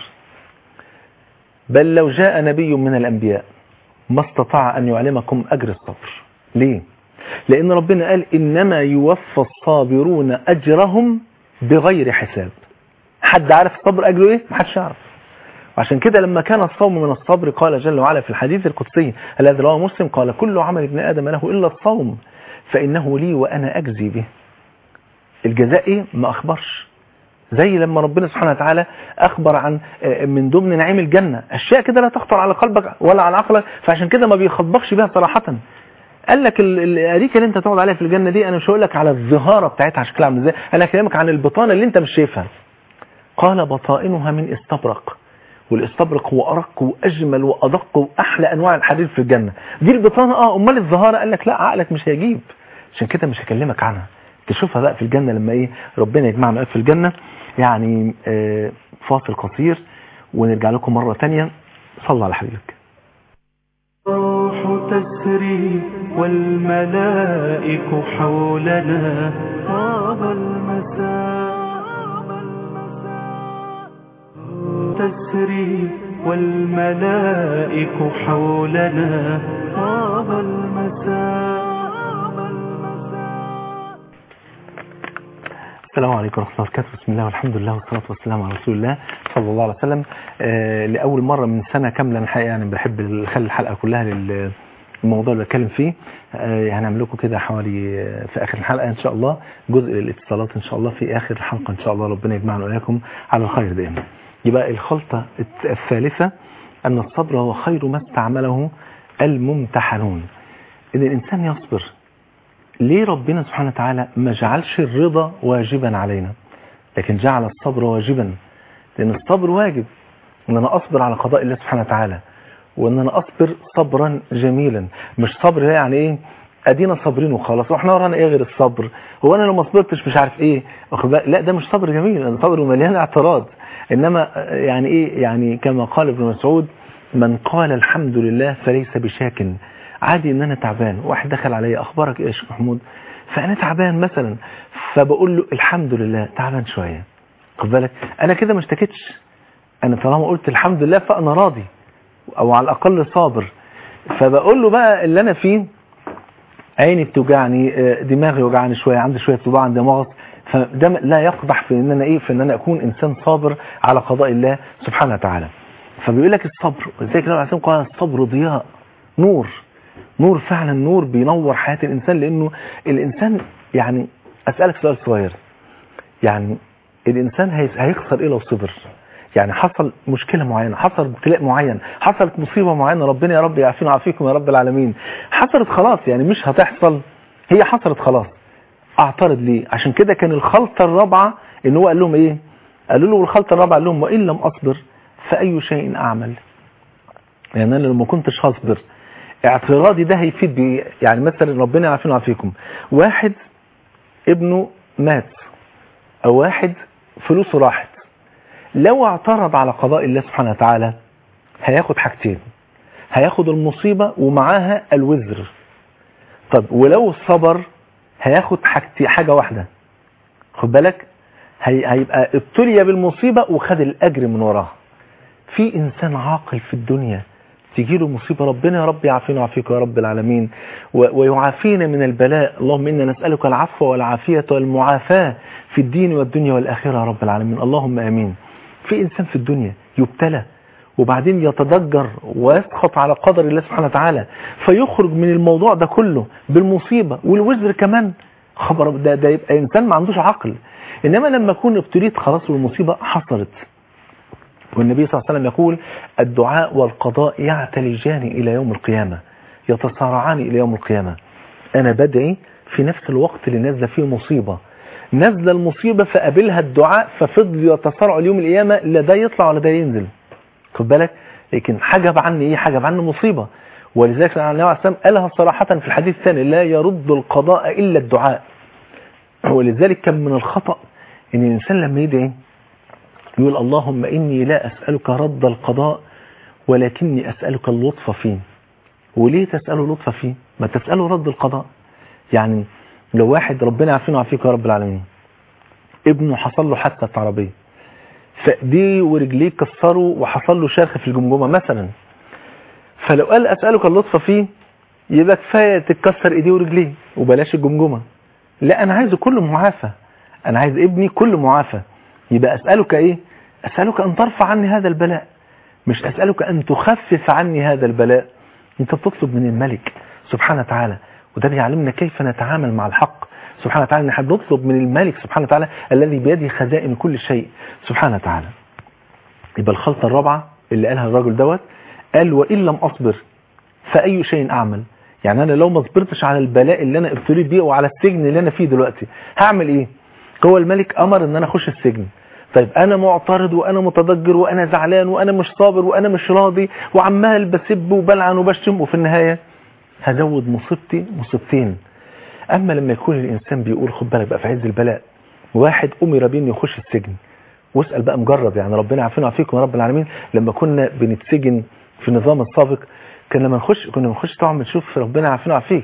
بل لو جاء نبي من الأنبياء ما استطاع أن يعلمكم أجر الصبر ليه؟ لأن ربنا قال إنما يوفى الصابرون أجرهم بغير حساب حد عارف الصبر أجره إيه؟ محدش يعرف عشان كده لما كان الصوم من الصبر قال جل وعلا في الحديث القدسي الذي رواه مسلم قال كل عمل ابن آدم له إلا الصوم فإنه لي وأنا أجزي به الجزاء ايه ما اخبرش زي لما ربنا سبحانه وتعالى اخبر عن من ضمن نعيم الجنة اشياء كده لا تخطر على قلبك ولا على عقلك فعشان كده ما بيخاطبكش بيها صراحة قال لك الاريكه اللي انت تقعد عليها في الجنة دي انا مش هقول لك على الظهارة بتاعتها شكلها عامل ازاي انا هكلمك عن البطانة اللي انت مش شايفها قال بطائنها من استبرق والاستبرق هو ارق واجمل وادق واحلى انواع الحرير في الجنة دي البطانة اه امال الظهارة قال لك لا عقلك مش هيجيب عشان كده مش هكلمك عنها تشوفها بقى في الجنة لما ايه ربنا يجمعنا في الجنة يعني آه فاصل قصير ونرجع لكم مرة تانية صلى على حبيبك الروح تسري والملائك حولنا طاب المساء تسري والملائك حولنا طاب المساء السلام عليكم ورحمة الله وبركاته بسم الله والحمد لله والصلاة والسلام على رسول الله صلى الله عليه وسلم آه لأول مرة من سنة كاملة الحقيقة يعني بحب أخلي الحلقة كلها للموضوع اللي بتكلم فيه آه هنعمل لكم كده حوالي آه في آخر الحلقة إن شاء الله جزء للاتصالات إن شاء الله في آخر الحلقة إن شاء الله ربنا يجمعنا وإياكم على الخير دائما يبقى الخلطة الثالثة أن الصبر هو خير ما استعمله الممتحنون إن الإنسان يصبر ليه ربنا سبحانه وتعالى ما جعلش الرضا واجبا علينا لكن جعل الصبر واجبا لأن الصبر واجب أن أنا أصبر على قضاء الله سبحانه وتعالى وأن أنا أصبر صبرا جميلا مش صبر يعني إيه أدينا صابرين وخلاص وإحنا ورانا إيه غير الصبر هو أنا لو ما صبرتش مش عارف إيه لا ده مش صبر جميل ده صبر مليان اعتراض إنما يعني إيه يعني كما قال ابن مسعود من قال الحمد لله فليس بشاك عادي ان انا تعبان واحد دخل عليا اخبارك ايه يا شيخ محمود فانا تعبان مثلا فبقول له الحمد لله تعبان شويه خد بالك انا كده ما اشتكيتش انا طالما قلت الحمد لله فانا راضي او على الاقل صابر فبقول له بقى اللي انا فيه عيني بتوجعني دماغي وجعني شويه عندي شويه صداع عندي مغص فده لا يقدح في ان انا ايه في ان انا اكون انسان صابر على قضاء الله سبحانه وتعالى فبيقول لك الصبر ولذلك النبي عليه الصلاه قال الصبر ضياء نور نور فعلا نور بينور حياة الإنسان لأنه الإنسان يعني أسألك سؤال صغير يعني الإنسان هيخسر إيه لو صبر يعني حصل مشكلة معينة حصل ابتلاء معين حصلت مصيبة معينة ربنا يا رب يعافينا ويعافيكم يا رب العالمين حصلت خلاص يعني مش هتحصل هي حصلت خلاص اعترض ليه عشان كده كان الخلطة الرابعة ان هو قال لهم ايه قالوا له الخلطة الرابعة قال لهم وإن لم أصبر فأي شيء أعمل يعني أنا لما كنتش هصبر اعتراضي ده هيفيد بيه يعني مثلا ربنا يعافينا ويعافيكم واحد ابنه مات او واحد فلوسه راحت لو اعترض على قضاء الله سبحانه وتعالى هياخد حاجتين هياخد المصيبة ومعاها الوزر طب ولو صبر هياخد حاجتي حاجة واحدة خد بالك هي هيبقى ابتلي بالمصيبة وخد الأجر من وراها في إنسان عاقل في الدنيا تجيله مصيبة ربنا يا رب يعافينا ويعافيك يا رب العالمين ويعافينا من البلاء اللهم إنا نسألك العفو والعافية والمعافاة في الدين والدنيا والآخرة يا رب العالمين اللهم آمين في إنسان في الدنيا يبتلى وبعدين يتضجر ويسخط على قدر الله سبحانه وتعالى فيخرج من الموضوع ده كله بالمصيبة والوزر كمان خبر ده, ده يبقى إنسان ما عندوش عقل إنما لما يكون ابتليت خلاص والمصيبة حصلت والنبي صلى الله عليه وسلم يقول الدعاء والقضاء يعتلجان إلى يوم القيامة يتصارعان إلى يوم القيامة أنا بدعي في نفس الوقت اللي نزل فيه مصيبة نزل المصيبة فقابلها الدعاء ففضل يتصارع اليوم القيامة لا ده يطلع ولا ده ينزل خد بالك لكن حجب عني ايه حجب عني مصيبة ولذلك النبي عليه السلام قالها صراحة في الحديث الثاني لا يرد القضاء إلا الدعاء ولذلك كان من الخطأ ان الإنسان لما يدعي يقول اللهم إني لا أسألك رد القضاء ولكني أسألك اللطف فيه وليه تسأله اللطف فيه ما تسأله رد القضاء يعني لو واحد ربنا عافينا وعافيك يا رب العالمين ابنه حصل له حادثة عربية فايديه ورجليه كسروا وحصل له شرخ في الجمجمة مثلا فلو قال أسألك اللطف فيه يبقى كفاية تتكسر ايديه ورجليه وبلاش الجمجمة لا أنا عايزه كله معافى أنا عايز ابني كله معافى يبقى أسألك إيه أسألك أن ترفع عني هذا البلاء مش أسألك أن تخفف عني هذا البلاء أنت بتطلب من الملك سبحانه وتعالى وده بيعلمنا كيف نتعامل مع الحق سبحانه وتعالى ان احنا بنطلب من الملك سبحانه وتعالى الذي بيده خزائن كل شيء سبحانه وتعالى يبقى الخلطة الرابعة اللي قالها الراجل دوت قال وإن لم أصبر فأي شيء أعمل يعني أنا لو ما صبرتش على البلاء اللي أنا ابتليت بيه وعلى السجن اللي أنا فيه دلوقتي هعمل إيه هو الملك أمر إن أنا أخش السجن طيب أنا معترض وأنا متضجر وأنا زعلان وأنا مش صابر وأنا مش راضي وعمال بسب وبلعن وبشتم وفي النهاية هزود مصيبتي مصيبتين أما لما يكون الإنسان بيقول خد بالك بقى في عز البلاء واحد أمر بيه إنه يخش السجن واسأل بقى مجرب يعني ربنا عافينا وعافيكم يا رب العالمين لما كنا بنتسجن في النظام السابق كان لما نخش كنا بنخش طبعا بنشوف ربنا عافينا وعافيك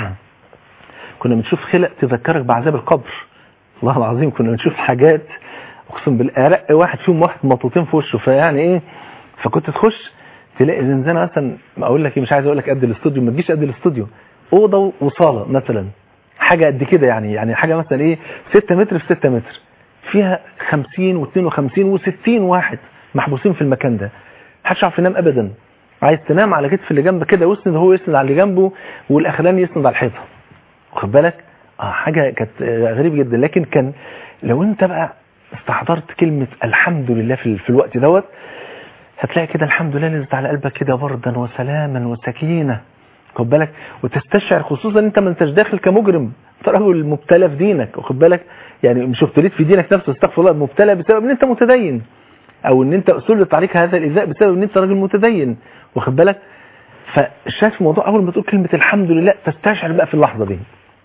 كنا بنشوف خلق تذكرك بعذاب القبر والله العظيم كنا بنشوف حاجات اقسم بالله ارق واحد فيهم واحد مطوطين في وشه فيعني ايه فكنت تخش تلاقي زنزانه مثلا اقول لك ايه مش عايز اقول لك قد الاستوديو ما تجيش قد الاستوديو اوضه وصاله مثلا حاجه قد كده يعني يعني حاجه مثلا ايه 6 متر في 6 متر فيها 50 و52 و60 واحد محبوسين في المكان ده محدش يعرف ينام ابدا عايز تنام على كتف اللي جنبك كده ويسند هو يسند على اللي جنبه والاخراني يسند على الحيطه واخد بالك اه حاجه كانت غريبه جدا لكن كان لو انت بقى استحضرت كلمه الحمد لله في, في الوقت دوت هتلاقي كده الحمد لله نزلت على قلبك كده بردا وسلاما وسكينه خد بالك وتستشعر خصوصا انت ما انتش داخل كمجرم انت راجل مبتلى في دينك واخد بالك يعني مش ابتليت في دينك نفسه استغفر الله مبتلى بسبب ان انت متدين او ان انت سلط عليك هذا الايذاء بسبب ان انت راجل متدين واخد بالك فشايف الموضوع اول ما تقول كلمه الحمد لله تستشعر بقى في اللحظه دي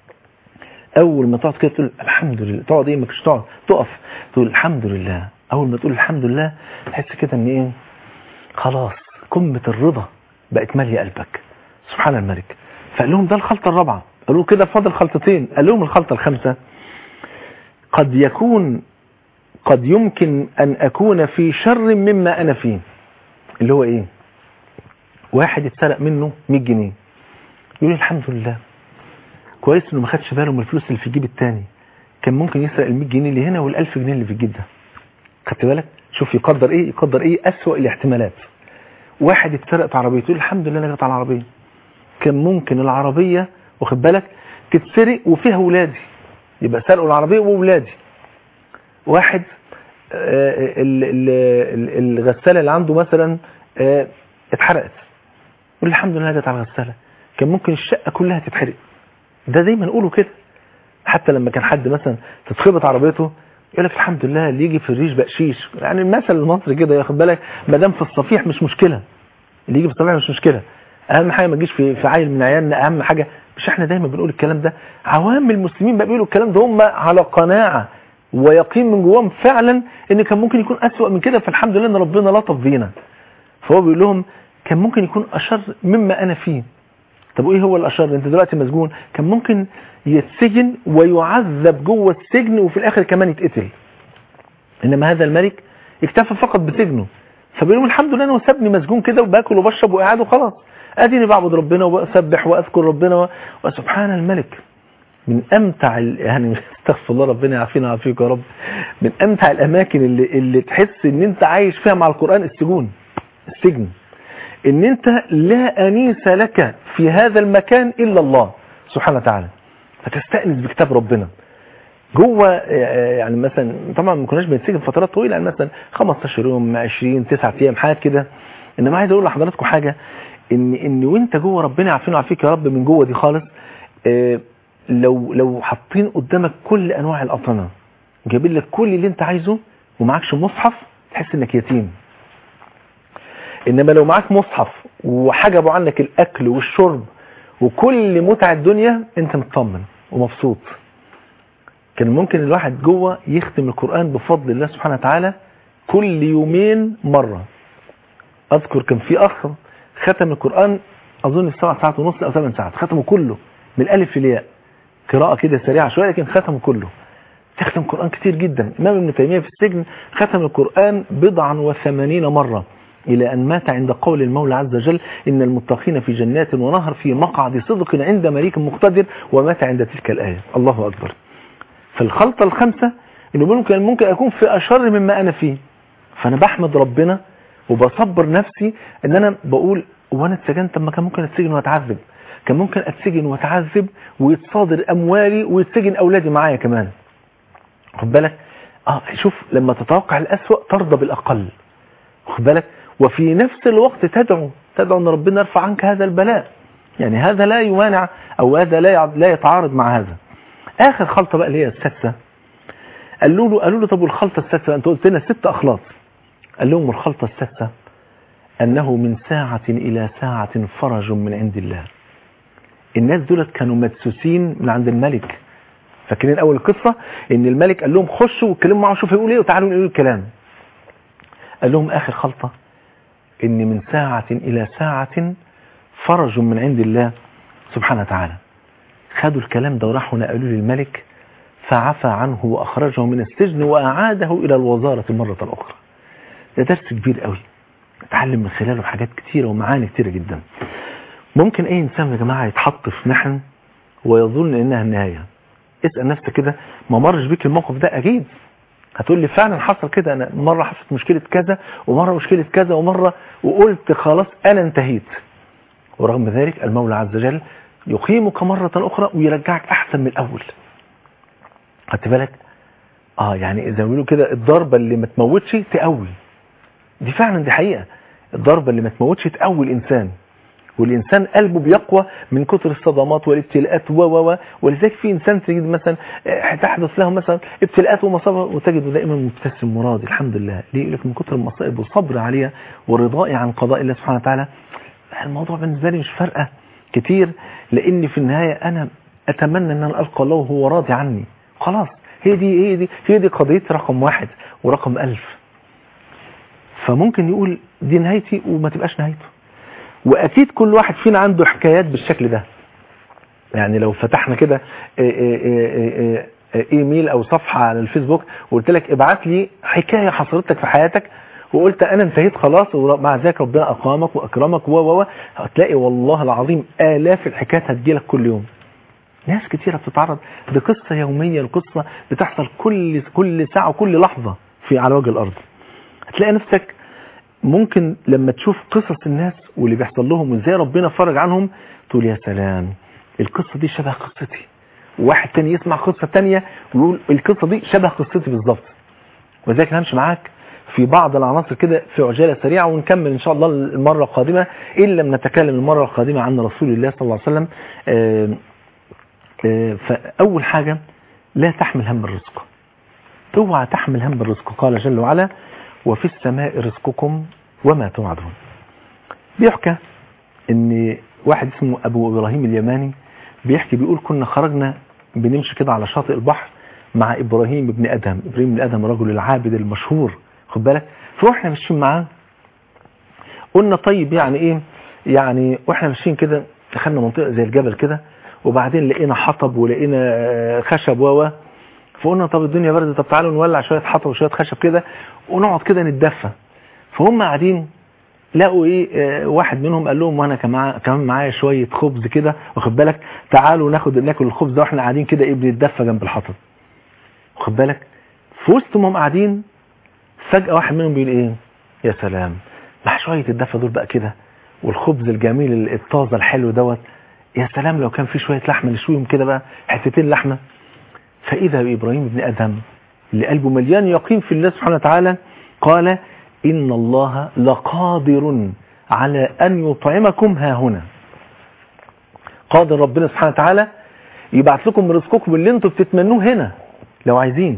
اول ما تقعد كده تقول الحمد لله تقعد ايه مش تقعد تقف تقول الحمد لله اول ما تقول الحمد لله تحس كده ان ايه خلاص قمه الرضا بقت ماليه قلبك سبحان الملك فقال لهم ده الخلطه الرابعه قالوا كده فاضل خلطتين قال لهم الخلطه الخامسه قد يكون قد يمكن أن أكون في شر مما أنا فيه اللي هو إيه واحد اتسرق منه 100 جنيه يقول الحمد لله كويس انه ما خدش باله من الفلوس اللي في الجيب التاني كان ممكن يسرق ال 100 جنيه اللي هنا وال 1000 جنيه اللي في الجيب ده خدت بالك شوف يقدر ايه يقدر ايه اسوأ الاحتمالات واحد اتسرقت عربيته يقول الحمد لله انا جت على العربيه كان ممكن العربيه واخد بالك تتسرق وفيها ولادي يبقى سرقوا العربيه واولادي واحد الغساله اللي عنده مثلا اتحرقت يقول الحمد لله جت على الغساله كان ممكن الشقه كلها تتحرق ده دايما نقوله كده حتى لما كان حد مثلا تتخبط عربيته يقول لك الحمد لله اللي يجي في الريش بقشيش يعني المثل المصري كده ياخد بالك ما دام في الصفيح مش مشكله اللي يجي في الصفيح مش مشكله اهم حاجه ما تجيش في في عيل من عيالنا اهم حاجه مش احنا دايما بنقول الكلام ده عوام المسلمين بقى بيقولوا الكلام ده هم على قناعه ويقين من جواهم فعلا ان كان ممكن يكون اسوأ من كده فالحمد لله ان ربنا لطف بينا فهو بيقول لهم كان ممكن يكون اشر مما انا فيه طب وايه هو الاشر انت دلوقتي مسجون كان ممكن يتسجن ويعذب جوه السجن وفي الاخر كمان يتقتل انما هذا الملك اكتفى فقط بسجنه فبيقول لهم الحمد لله انه سابني مسجون كده وباكل وبشرب وقاعد وخلاص اديني بعبد ربنا واسبح واذكر ربنا وسبحان الملك من امتع يعني استغفر الله ربنا يعافينا ويعافيك يا رب من امتع الاماكن اللي اللي تحس ان انت عايش فيها مع القران السجون السجن ان انت لا انيس لك في هذا المكان الا الله سبحانه وتعالى فتستانس بكتاب ربنا جوه يعني مثلا طبعا ما كناش بنتسجن فترات طويله يعني مثلا 15 يوم 20 9 ايام حاجات كده انما عايز اقول لحضراتكم حاجه ان ان وانت جوه ربنا يعافينا ويعافيك يا رب من جوه دي خالص اه لو لو حاطين قدامك كل انواع الاطعمه جايبين لك كل اللي انت عايزه ومعكش مصحف تحس انك يتيم انما لو معاك مصحف وحجبوا عنك الاكل والشرب وكل متع الدنيا انت مطمن ومبسوط كان ممكن الواحد جوه يختم القرآن بفضل الله سبحانه وتعالى كل يومين مرة اذكر كان في اخ ختم القرآن اظن في سبع ساعات ونص او ثمان ساعات ختمه كله من الالف للياء قراءة كده سريعة شوية لكن ختمه كله تختم القرآن كتير جدا امام ابن تيمية في السجن ختم القرآن بضعا وثمانين مرة إلى أن مات عند قول المولى عز وجل إن المتقين في جنات ونهر في مقعد صدق عند مليك مقتدر ومات عند تلك الآية الله أكبر فالخلطة الخامسة إنه ممكن ممكن أكون في أشر مما أنا فيه فأنا بحمد ربنا وبصبر نفسي إن أنا بقول وأنا اتسجنت طب ما كان ممكن أتسجن وأتعذب كان ممكن اتسجن واتعذب ويتصادر اموالي ويتسجن اولادي معايا كمان خد بالك اه شوف لما تتوقع الاسوأ ترضى بالاقل خد بالك وفي نفس الوقت تدعو تدعو ان ربنا يرفع عنك هذا البلاء يعني هذا لا يمانع او هذا لا لا يتعارض مع هذا اخر خلطه بقى اللي هي السادسه قالوا له قالوا له طب والخلطه السادسه انت قلت لنا ست اخلاط قال لهم الخلطه السادسه انه من ساعه الى ساعه فرج من عند الله الناس دولت كانوا مدسوسين من عند الملك فاكرين اول القصه ان الملك قال لهم خشوا واتكلموا معه شوفوا يقول ايه وتعالوا نقول الكلام قال لهم اخر خلطه ان من ساعه الى ساعه فرج من عند الله سبحانه وتعالى خدوا الكلام ده وراحوا نقلوه للملك فعفى عنه واخرجه من السجن واعاده الى الوزاره مره اخرى ده درس كبير قوي اتعلم من خلاله حاجات كتيره ومعاني كتيره جدا ممكن اي انسان يا جماعه يتحط في محن ويظن انها النهايه اسال نفسك كده ما مرش بيك الموقف ده اكيد هتقول لي فعلا حصل كده انا مره حصلت مشكله كذا ومره مشكله كذا ومره وقلت خلاص انا انتهيت ورغم ذلك المولى عز وجل يقيمك مرة أخرى ويرجعك أحسن من الأول خدت بالك اه يعني زي ما بيقولوا كده الضربة اللي ما تموتش تقوي دي فعلا دي حقيقة الضربة اللي ما تموتش تقوي الإنسان والإنسان قلبه بيقوى من كتر الصدمات والابتلاءات و و و ولذلك في إنسان تجد مثلا تحدث له مثلا ابتلاءات ومصائب وتجده دائما مبتسم مراضي الحمد لله ليه يقول لك من كتر المصائب والصبر عليها ورضائي عن قضاء الله سبحانه وتعالى الموضوع بالنسبة لي مش فارقة كتير لان في النهاية انا اتمنى ان انا القى الله وهو راضي عني خلاص هي دي هي دي هي دي قضيتي رقم واحد ورقم ألف فممكن يقول دي نهايتي وما تبقاش نهايته واكيد كل واحد فينا عنده حكايات بالشكل ده يعني لو فتحنا كده ايميل او صفحة على الفيسبوك وقلت لك ابعت لي حكاية حصلت لك في حياتك وقلت انا انتهيت خلاص ومع ذلك ربنا اقامك واكرمك و و هتلاقي والله العظيم الاف الحكايات هتجيلك كل يوم ناس كتيرة بتتعرض لقصة يومية القصة بتحصل كل كل ساعة وكل لحظة في على وجه الارض هتلاقي نفسك ممكن لما تشوف قصص الناس واللي بيحصل لهم وازاي ربنا فرج عنهم تقول يا سلام القصة دي شبه قصتي واحد تاني يسمع قصة تانية ويقول القصة دي شبه قصتي بالظبط وذلك همشي معاك في بعض العناصر كده في عجالة سريعة ونكمل إن شاء الله المرة القادمة إن لم نتكلم المرة القادمة عن رسول الله صلى الله عليه وسلم آآ آآ فأول حاجة لا تحمل هم الرزق اوعى تحمل هم الرزق قال جل وعلا وفي السماء رزقكم وما توعدون بيحكى ان واحد اسمه ابو ابراهيم اليماني بيحكي بيقول كنا خرجنا بنمشي كده على شاطئ البحر مع ابراهيم ابن ادهم ابراهيم بن ادهم الرجل العابد المشهور خد بالك فاحنا ماشيين معاه قلنا طيب يعني ايه يعني واحنا ماشيين كده دخلنا منطقه زي الجبل كده وبعدين لقينا حطب ولقينا خشب و فقلنا طب الدنيا برد طب تعالوا نولع شويه حطب وشويه خشب كده ونقعد كده نتدفى فهم قاعدين لقوا ايه واحد منهم قال لهم وانا كمان معايا شويه خبز كده واخد بالك تعالوا ناخد ناكل الخبز ده واحنا قاعدين كده ايه بنتدفى جنب الحطب واخد بالك في وسط ما هم قاعدين فجأة واحد منهم بيقول ايه يا سلام مع شوية الدفى دول بقى كده والخبز الجميل الطازة الحلو دوت يا سلام لو كان في شوية لحمة نشويهم كده بقى حتتين لحمة فإذا بإبراهيم بن أدم اللي قلبه مليان يقين في الله سبحانه وتعالى قال إن الله لقادر على أن يطعمكم ها هنا قادر ربنا سبحانه وتعالى يبعث لكم رزقكم اللي انتم بتتمنوه هنا لو عايزين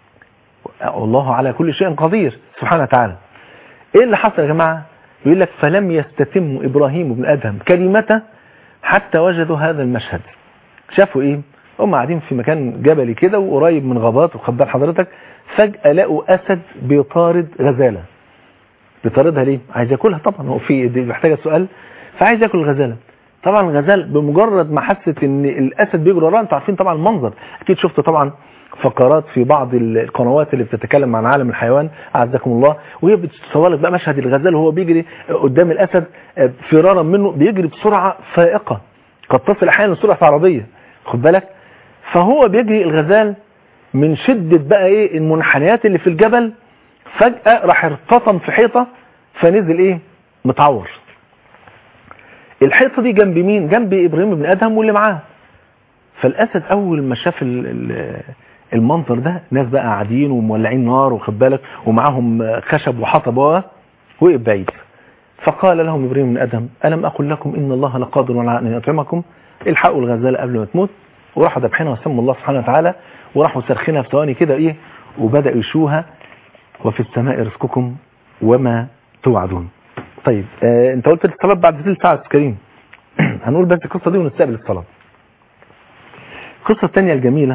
والله على كل شيء قدير سبحانه وتعالى ايه اللي حصل يا جماعة يقول لك فلم يستتم ابراهيم بن ادهم كلمته حتى وجدوا هذا المشهد شافوا ايه هم قاعدين في مكان جبلي كده وقريب من غابات وخبال حضرتك فجأة لقوا اسد بيطارد غزالة بيطاردها ليه عايز ياكلها طبعا هو في دي محتاجة سؤال فعايز ياكل الغزالة طبعا الغزال بمجرد ما حست ان الاسد بيجري وراها انتوا عارفين طبعا المنظر اكيد شفت طبعا فقرات في بعض القنوات اللي بتتكلم عن عالم الحيوان اعزكم الله وهي بتصور لك بقى مشهد الغزال وهو بيجري قدام الاسد فرارا منه بيجري بسرعه فائقه قد تصل احيانا لسرعه عربيه خد بالك فهو بيجري الغزال من شده بقى ايه المنحنيات اللي في الجبل فجاه راح ارتطم في حيطه فنزل ايه متعور الحيطة دي جنب مين جنب إبراهيم بن أدهم واللي معاه فالأسد أول ما شاف ال- ال- المنظر ده ناس بقى قاعدين ومولعين نار واخد بالك ومعاهم خشب وحطب وقف بعيد فقال لهم إبراهيم بن أدهم ألم أقل لكم إن الله لقادر على أن يطعمكم الحقوا الغزالة قبل ما تموت وراحوا ذبحينها وسموا الله سبحانه وتعالى وراحوا سرخينها في ثواني كده إيه وبدأوا يشوها وفي السماء رزقكم وما توعدون طيب آه انت قلت الصلاة بعد ثلث ساعة يا أستاذ كريم هنقول بس القصة دي ونستقبل الصلاة القصة الثانية الجميلة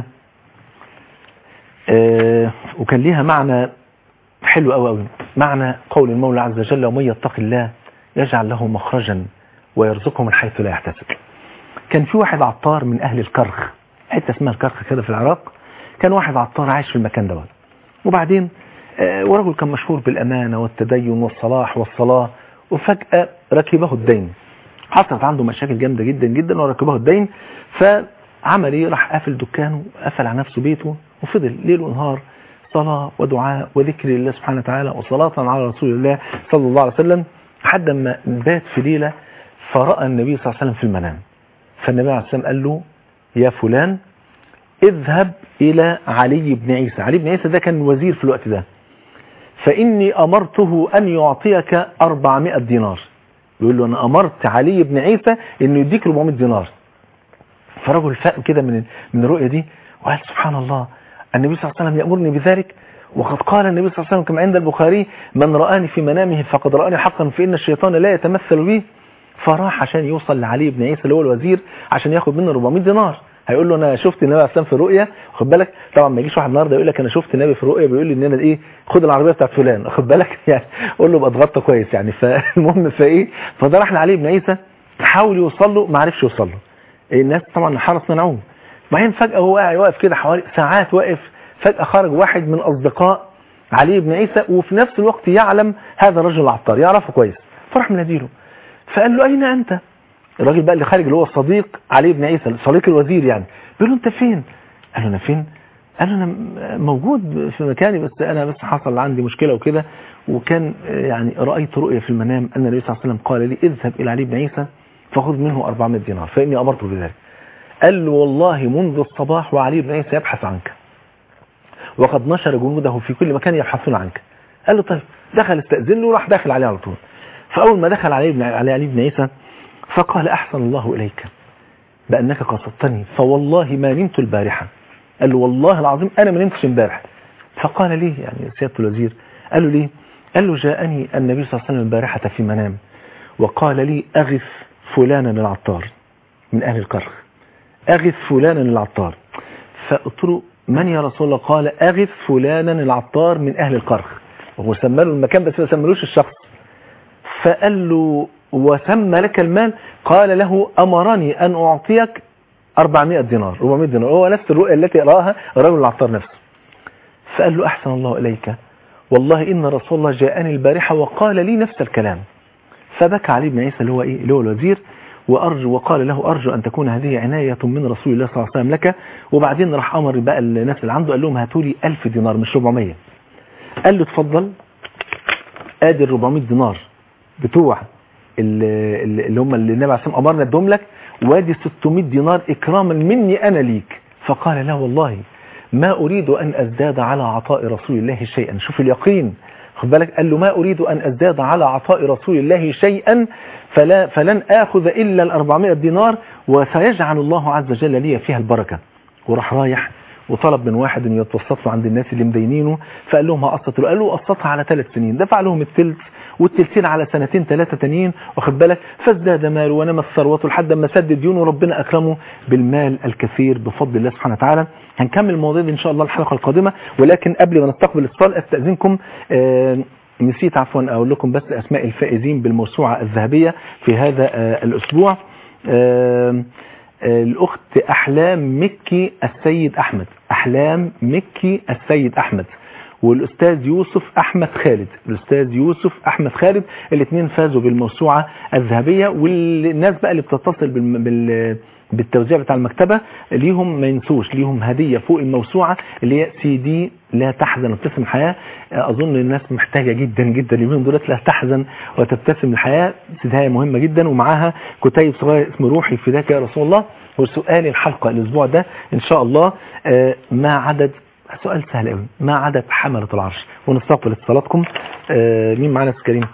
آه وكان ليها معنى حلو قوي قوي معنى قول المولى عز وجل ومن يتق الله يجعل له مخرجا ويرزقه من حيث لا يحتسب كان في واحد عطار من اهل الكرخ حته اسمها الكرخ كده في العراق كان واحد عطار عايش في المكان دوت وبعدين آه، ورجل كان مشهور بالامانه والتدين والصلاح والصلاه وفجاه ركبه الدين حصلت عنده مشاكل جامده جدا جدا وركبه الدين فعمل ايه راح قافل دكانه قفل على نفسه بيته وفضل ليل ونهار صلاة ودعاء وذكر لله سبحانه وتعالى وصلاة على رسول الله صلى الله عليه وسلم لحد ما بات في ليلة فرأى النبي صلى الله عليه وسلم في المنام فالنبي عليه الصلاة والسلام قال له يا فلان اذهب إلى علي بن عيسى علي بن عيسى ده كان وزير في الوقت ده فإني أمرته أن يعطيك 400 دينار يقول له أنا أمرت علي بن عيسى أنه يديك 400 دينار فرجل فاق كده من من الرؤية دي وقال سبحان الله النبي صلى الله عليه وسلم يأمرني بذلك وقد قال النبي صلى الله عليه وسلم كما عند البخاري من رآني في منامه فقد رآني حقا فإن الشيطان لا يتمثل بي فراح عشان يوصل لعلي بن عيسى اللي هو الوزير عشان ياخد منه 400 دينار هيقول له انا شفت النبي عليه الصلاه والسلام في رؤيا خد بالك طبعا ما يجيش واحد النهارده يقول لك انا شفت النبي في رؤيا بيقول لي ان انا ايه خد العربيه بتاعت فلان خد بالك يعني قول له ابقى اتغطى كويس يعني فالمهم فايه فده راح لعلي بن عيسى حاول يوصل له ما عرفش يوصل له الناس طبعا حرس منعوم بعدين فجاه هو قاعد واقف كده حوالي ساعات واقف فجاه خرج واحد من اصدقاء علي بن عيسى وفي نفس الوقت يعلم هذا الرجل العطار يعرفه كويس فراح مناديله فقال له اين انت الراجل بقى اللي خارج اللي هو الصديق علي بن عيسى صديق الوزير يعني بيقول له انت فين قال له انا فين قال له انا موجود في مكاني بس انا بس حصل عندي مشكله وكده وكان يعني رايت رؤيا في المنام ان النبي صلى الله عليه وسلم قال لي اذهب الى علي بن عيسى فخذ منه 400 دينار فاني امرته بذلك قال له والله منذ الصباح وعلي بن عيسى يبحث عنك وقد نشر جنوده في كل مكان يبحثون عنك قال له طيب دخل استأذن له وراح داخل عليه على طول فأول ما دخل علي بن علي, علي بن عيسى فقال أحسن الله إليك بأنك قصدتني فوالله ما نمت البارحة قال له والله العظيم أنا ما نمتش امبارح فقال لي يعني سيادة الوزير قال له ليه قال له جاءني النبي صلى الله عليه وسلم البارحة في منام وقال لي أغث فلانا العطار من أهل الكرخ أغث فلانا العطار فقلت له من يا رسول الله قال أغث فلانا العطار من أهل الكرخ وهو سمى له المكان بس ما سملوش الشخص فقال له وسمى لك المال قال له أمرني أن أعطيك 400 دينار 400 دينار هو نفس الرؤية التي رآها الرجل العطار نفسه فقال له أحسن الله إليك والله إن رسول الله جاءني البارحة وقال لي نفس الكلام فبكى علي بن عيسى اللي هو إيه اللي هو الوزير وأرجو وقال له أرجو أن تكون هذه عناية من رسول الله صلى الله عليه وسلم لك وبعدين راح أمر بقى الناس اللي عنده قال لهم هاتوا لي 1000 دينار مش 400 قال له اتفضل ادي ال 400 دينار بتوع اللي, اللي هم اللي النبي عليه الصلاه والسلام امرنا ادهم لك وادي 600 دينار اكراما مني انا ليك فقال لا والله ما اريد ان ازداد على عطاء رسول الله شيئا شوف اليقين خد بالك قال له ما اريد ان ازداد على عطاء رسول الله شيئا فلا فلن اخذ الا ال 400 دينار وسيجعل الله عز وجل لي فيها البركه وراح رايح وطلب من واحد ان يتوسط له عند الناس اللي مدينينه فقال لهم هقسط له قال له قسطها على ثلاث سنين دفع لهم الثلث والتلتين على سنتين ثلاثة تانيين واخد بالك فازداد ماله ونمى ثروته لحد ما سدد ديونه وربنا اكرمه بالمال الكثير بفضل الله سبحانه وتعالى هنكمل المواضيع دي ان شاء الله الحلقة القادمة ولكن قبل ما نستقبل الاتصال استاذنكم آه نسيت عفوا اقول لكم بس اسماء الفائزين بالموسوعة الذهبية في هذا آه الاسبوع آه الأخت أحلام مكي السيد أحمد أحلام مكي السيد أحمد والاستاذ يوسف احمد خالد الاستاذ يوسف احمد خالد الاثنين فازوا بالموسوعه الذهبيه والناس بقى اللي بتتصل بال... بال... بالتوزيع بتاع المكتبة ليهم ما ينسوش ليهم هدية فوق الموسوعة اللي هي سي دي لا تحزن وتبتسم الحياة أظن الناس محتاجة جدا جدا اليومين دولت لا تحزن وتبتسم الحياة هداية مهمة جدا ومعاها كتيب صغير اسمه روحي فداك يا رسول الله وسؤال الحلقة الأسبوع ده إن شاء الله آه، ما عدد سؤال سهل قوي ما عدد حملة العرش ونستقبل اتصالاتكم آه، مين معانا يا أستاذ كريم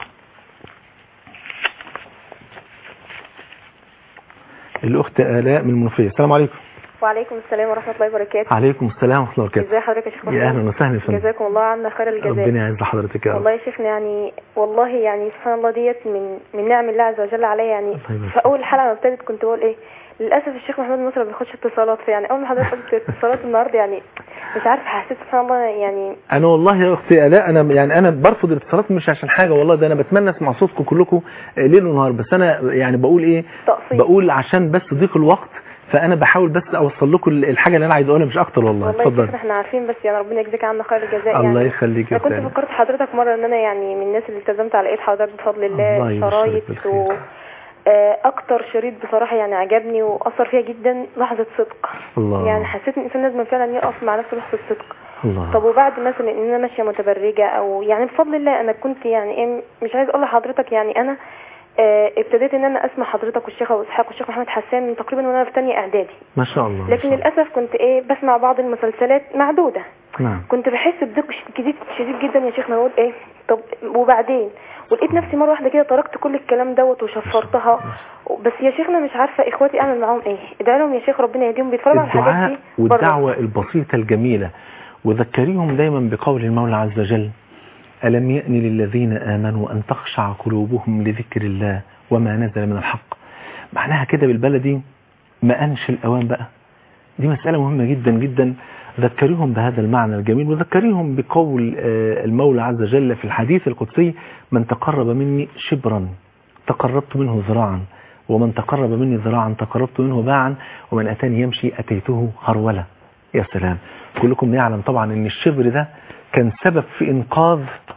الأخت آلاء من المنوفية السلام عليكم وعليكم السلام ورحمة الله وبركاته عليكم السلام ورحمة الله وبركاته ازي حضرتك يا شيخ يا أهلا وسهلا يا فندم جزاكم الله عنا خير الجزاء ربنا يعز حضرتك يا رب والله يا شيخنا يعني والله يعني سبحان الله ديت من من نعم الله عز وجل عليا يعني الله يبارك في اول حلقه ما ابتدت كنت بقول ايه للاسف الشيخ محمود مصر ما بياخدش اتصالات فيعني اول ما حضرتك قلت اتصالات النهارده يعني مش عارفه حسيت سبحان الله يعني انا والله يا اختي الاء انا يعني انا برفض الاتصالات مش عشان حاجه والله ده انا بتمنى اسمع صوتكم كلكم ليل ونهار بس انا يعني بقول ايه تقصير بقول عشان بس ضيق الوقت فانا بحاول بس اوصل لكم الحاجه اللي انا عايز اقولها مش اكتر والله والله يا اتفضل شيخنا احنا عارفين بس يعني ربنا يجزيك عنا خير الجزاء الله يعني يخليك يا انا كنت أختي. فكرت حضرتك مره ان انا يعني من الناس اللي التزمت على ايد حضرتك بفضل الله الله يبشرك شرايط بالخير. و آه، اكتر شريط بصراحه يعني عجبني واثر فيها جدا لحظه صدق الله يعني حسيت ان الانسان لازم فعلا يقف مع نفسه لحظه صدق الله طب وبعد مثلا ان انا ماشيه متبرجه او يعني بفضل الله انا كنت يعني ايه مش عايز اقول لحضرتك يعني انا آه، ابتديت ان انا اسمع حضرتك والشيخ ابو اسحاق والشيخ محمد حسان من تقريبا وانا في ثانيه اعدادي ما شاء الله ما لكن شاء الله. للاسف كنت ايه بسمع بعض المسلسلات معدوده نعم كنت بحس بضيق شديد شديد جدا يا شيخ بقول ايه طب وبعدين ولقيت نفسي مره واحده كده تركت كل الكلام دوت وشفرتها بس يا شيخنا مش عارفه اخواتي اعمل معاهم ايه ادعي لهم يا شيخ ربنا يهديهم بيتفرجوا على الحاجات الدعاء دي بره. والدعوة البسيطة الجميلة وذكريهم دايما بقول المولى عز وجل ألم يأن للذين آمنوا أن تخشع قلوبهم لذكر الله وما نزل من الحق معناها كده بالبلدي ما أنش الأوان بقى دي مسألة مهمة جدا جدا ذكريهم بهذا المعنى الجميل وذكريهم بقول آه، المولى عز وجل في الحديث القدسي من تقرب مني شبرا تقربت منه ذراعا ومن تقرب مني ذراعا تقربت منه باعا ومن أتاني يمشي أتيته هرولة يا سلام كلكم يعلم طبعا ان الشبر ده كان سبب في انقاذ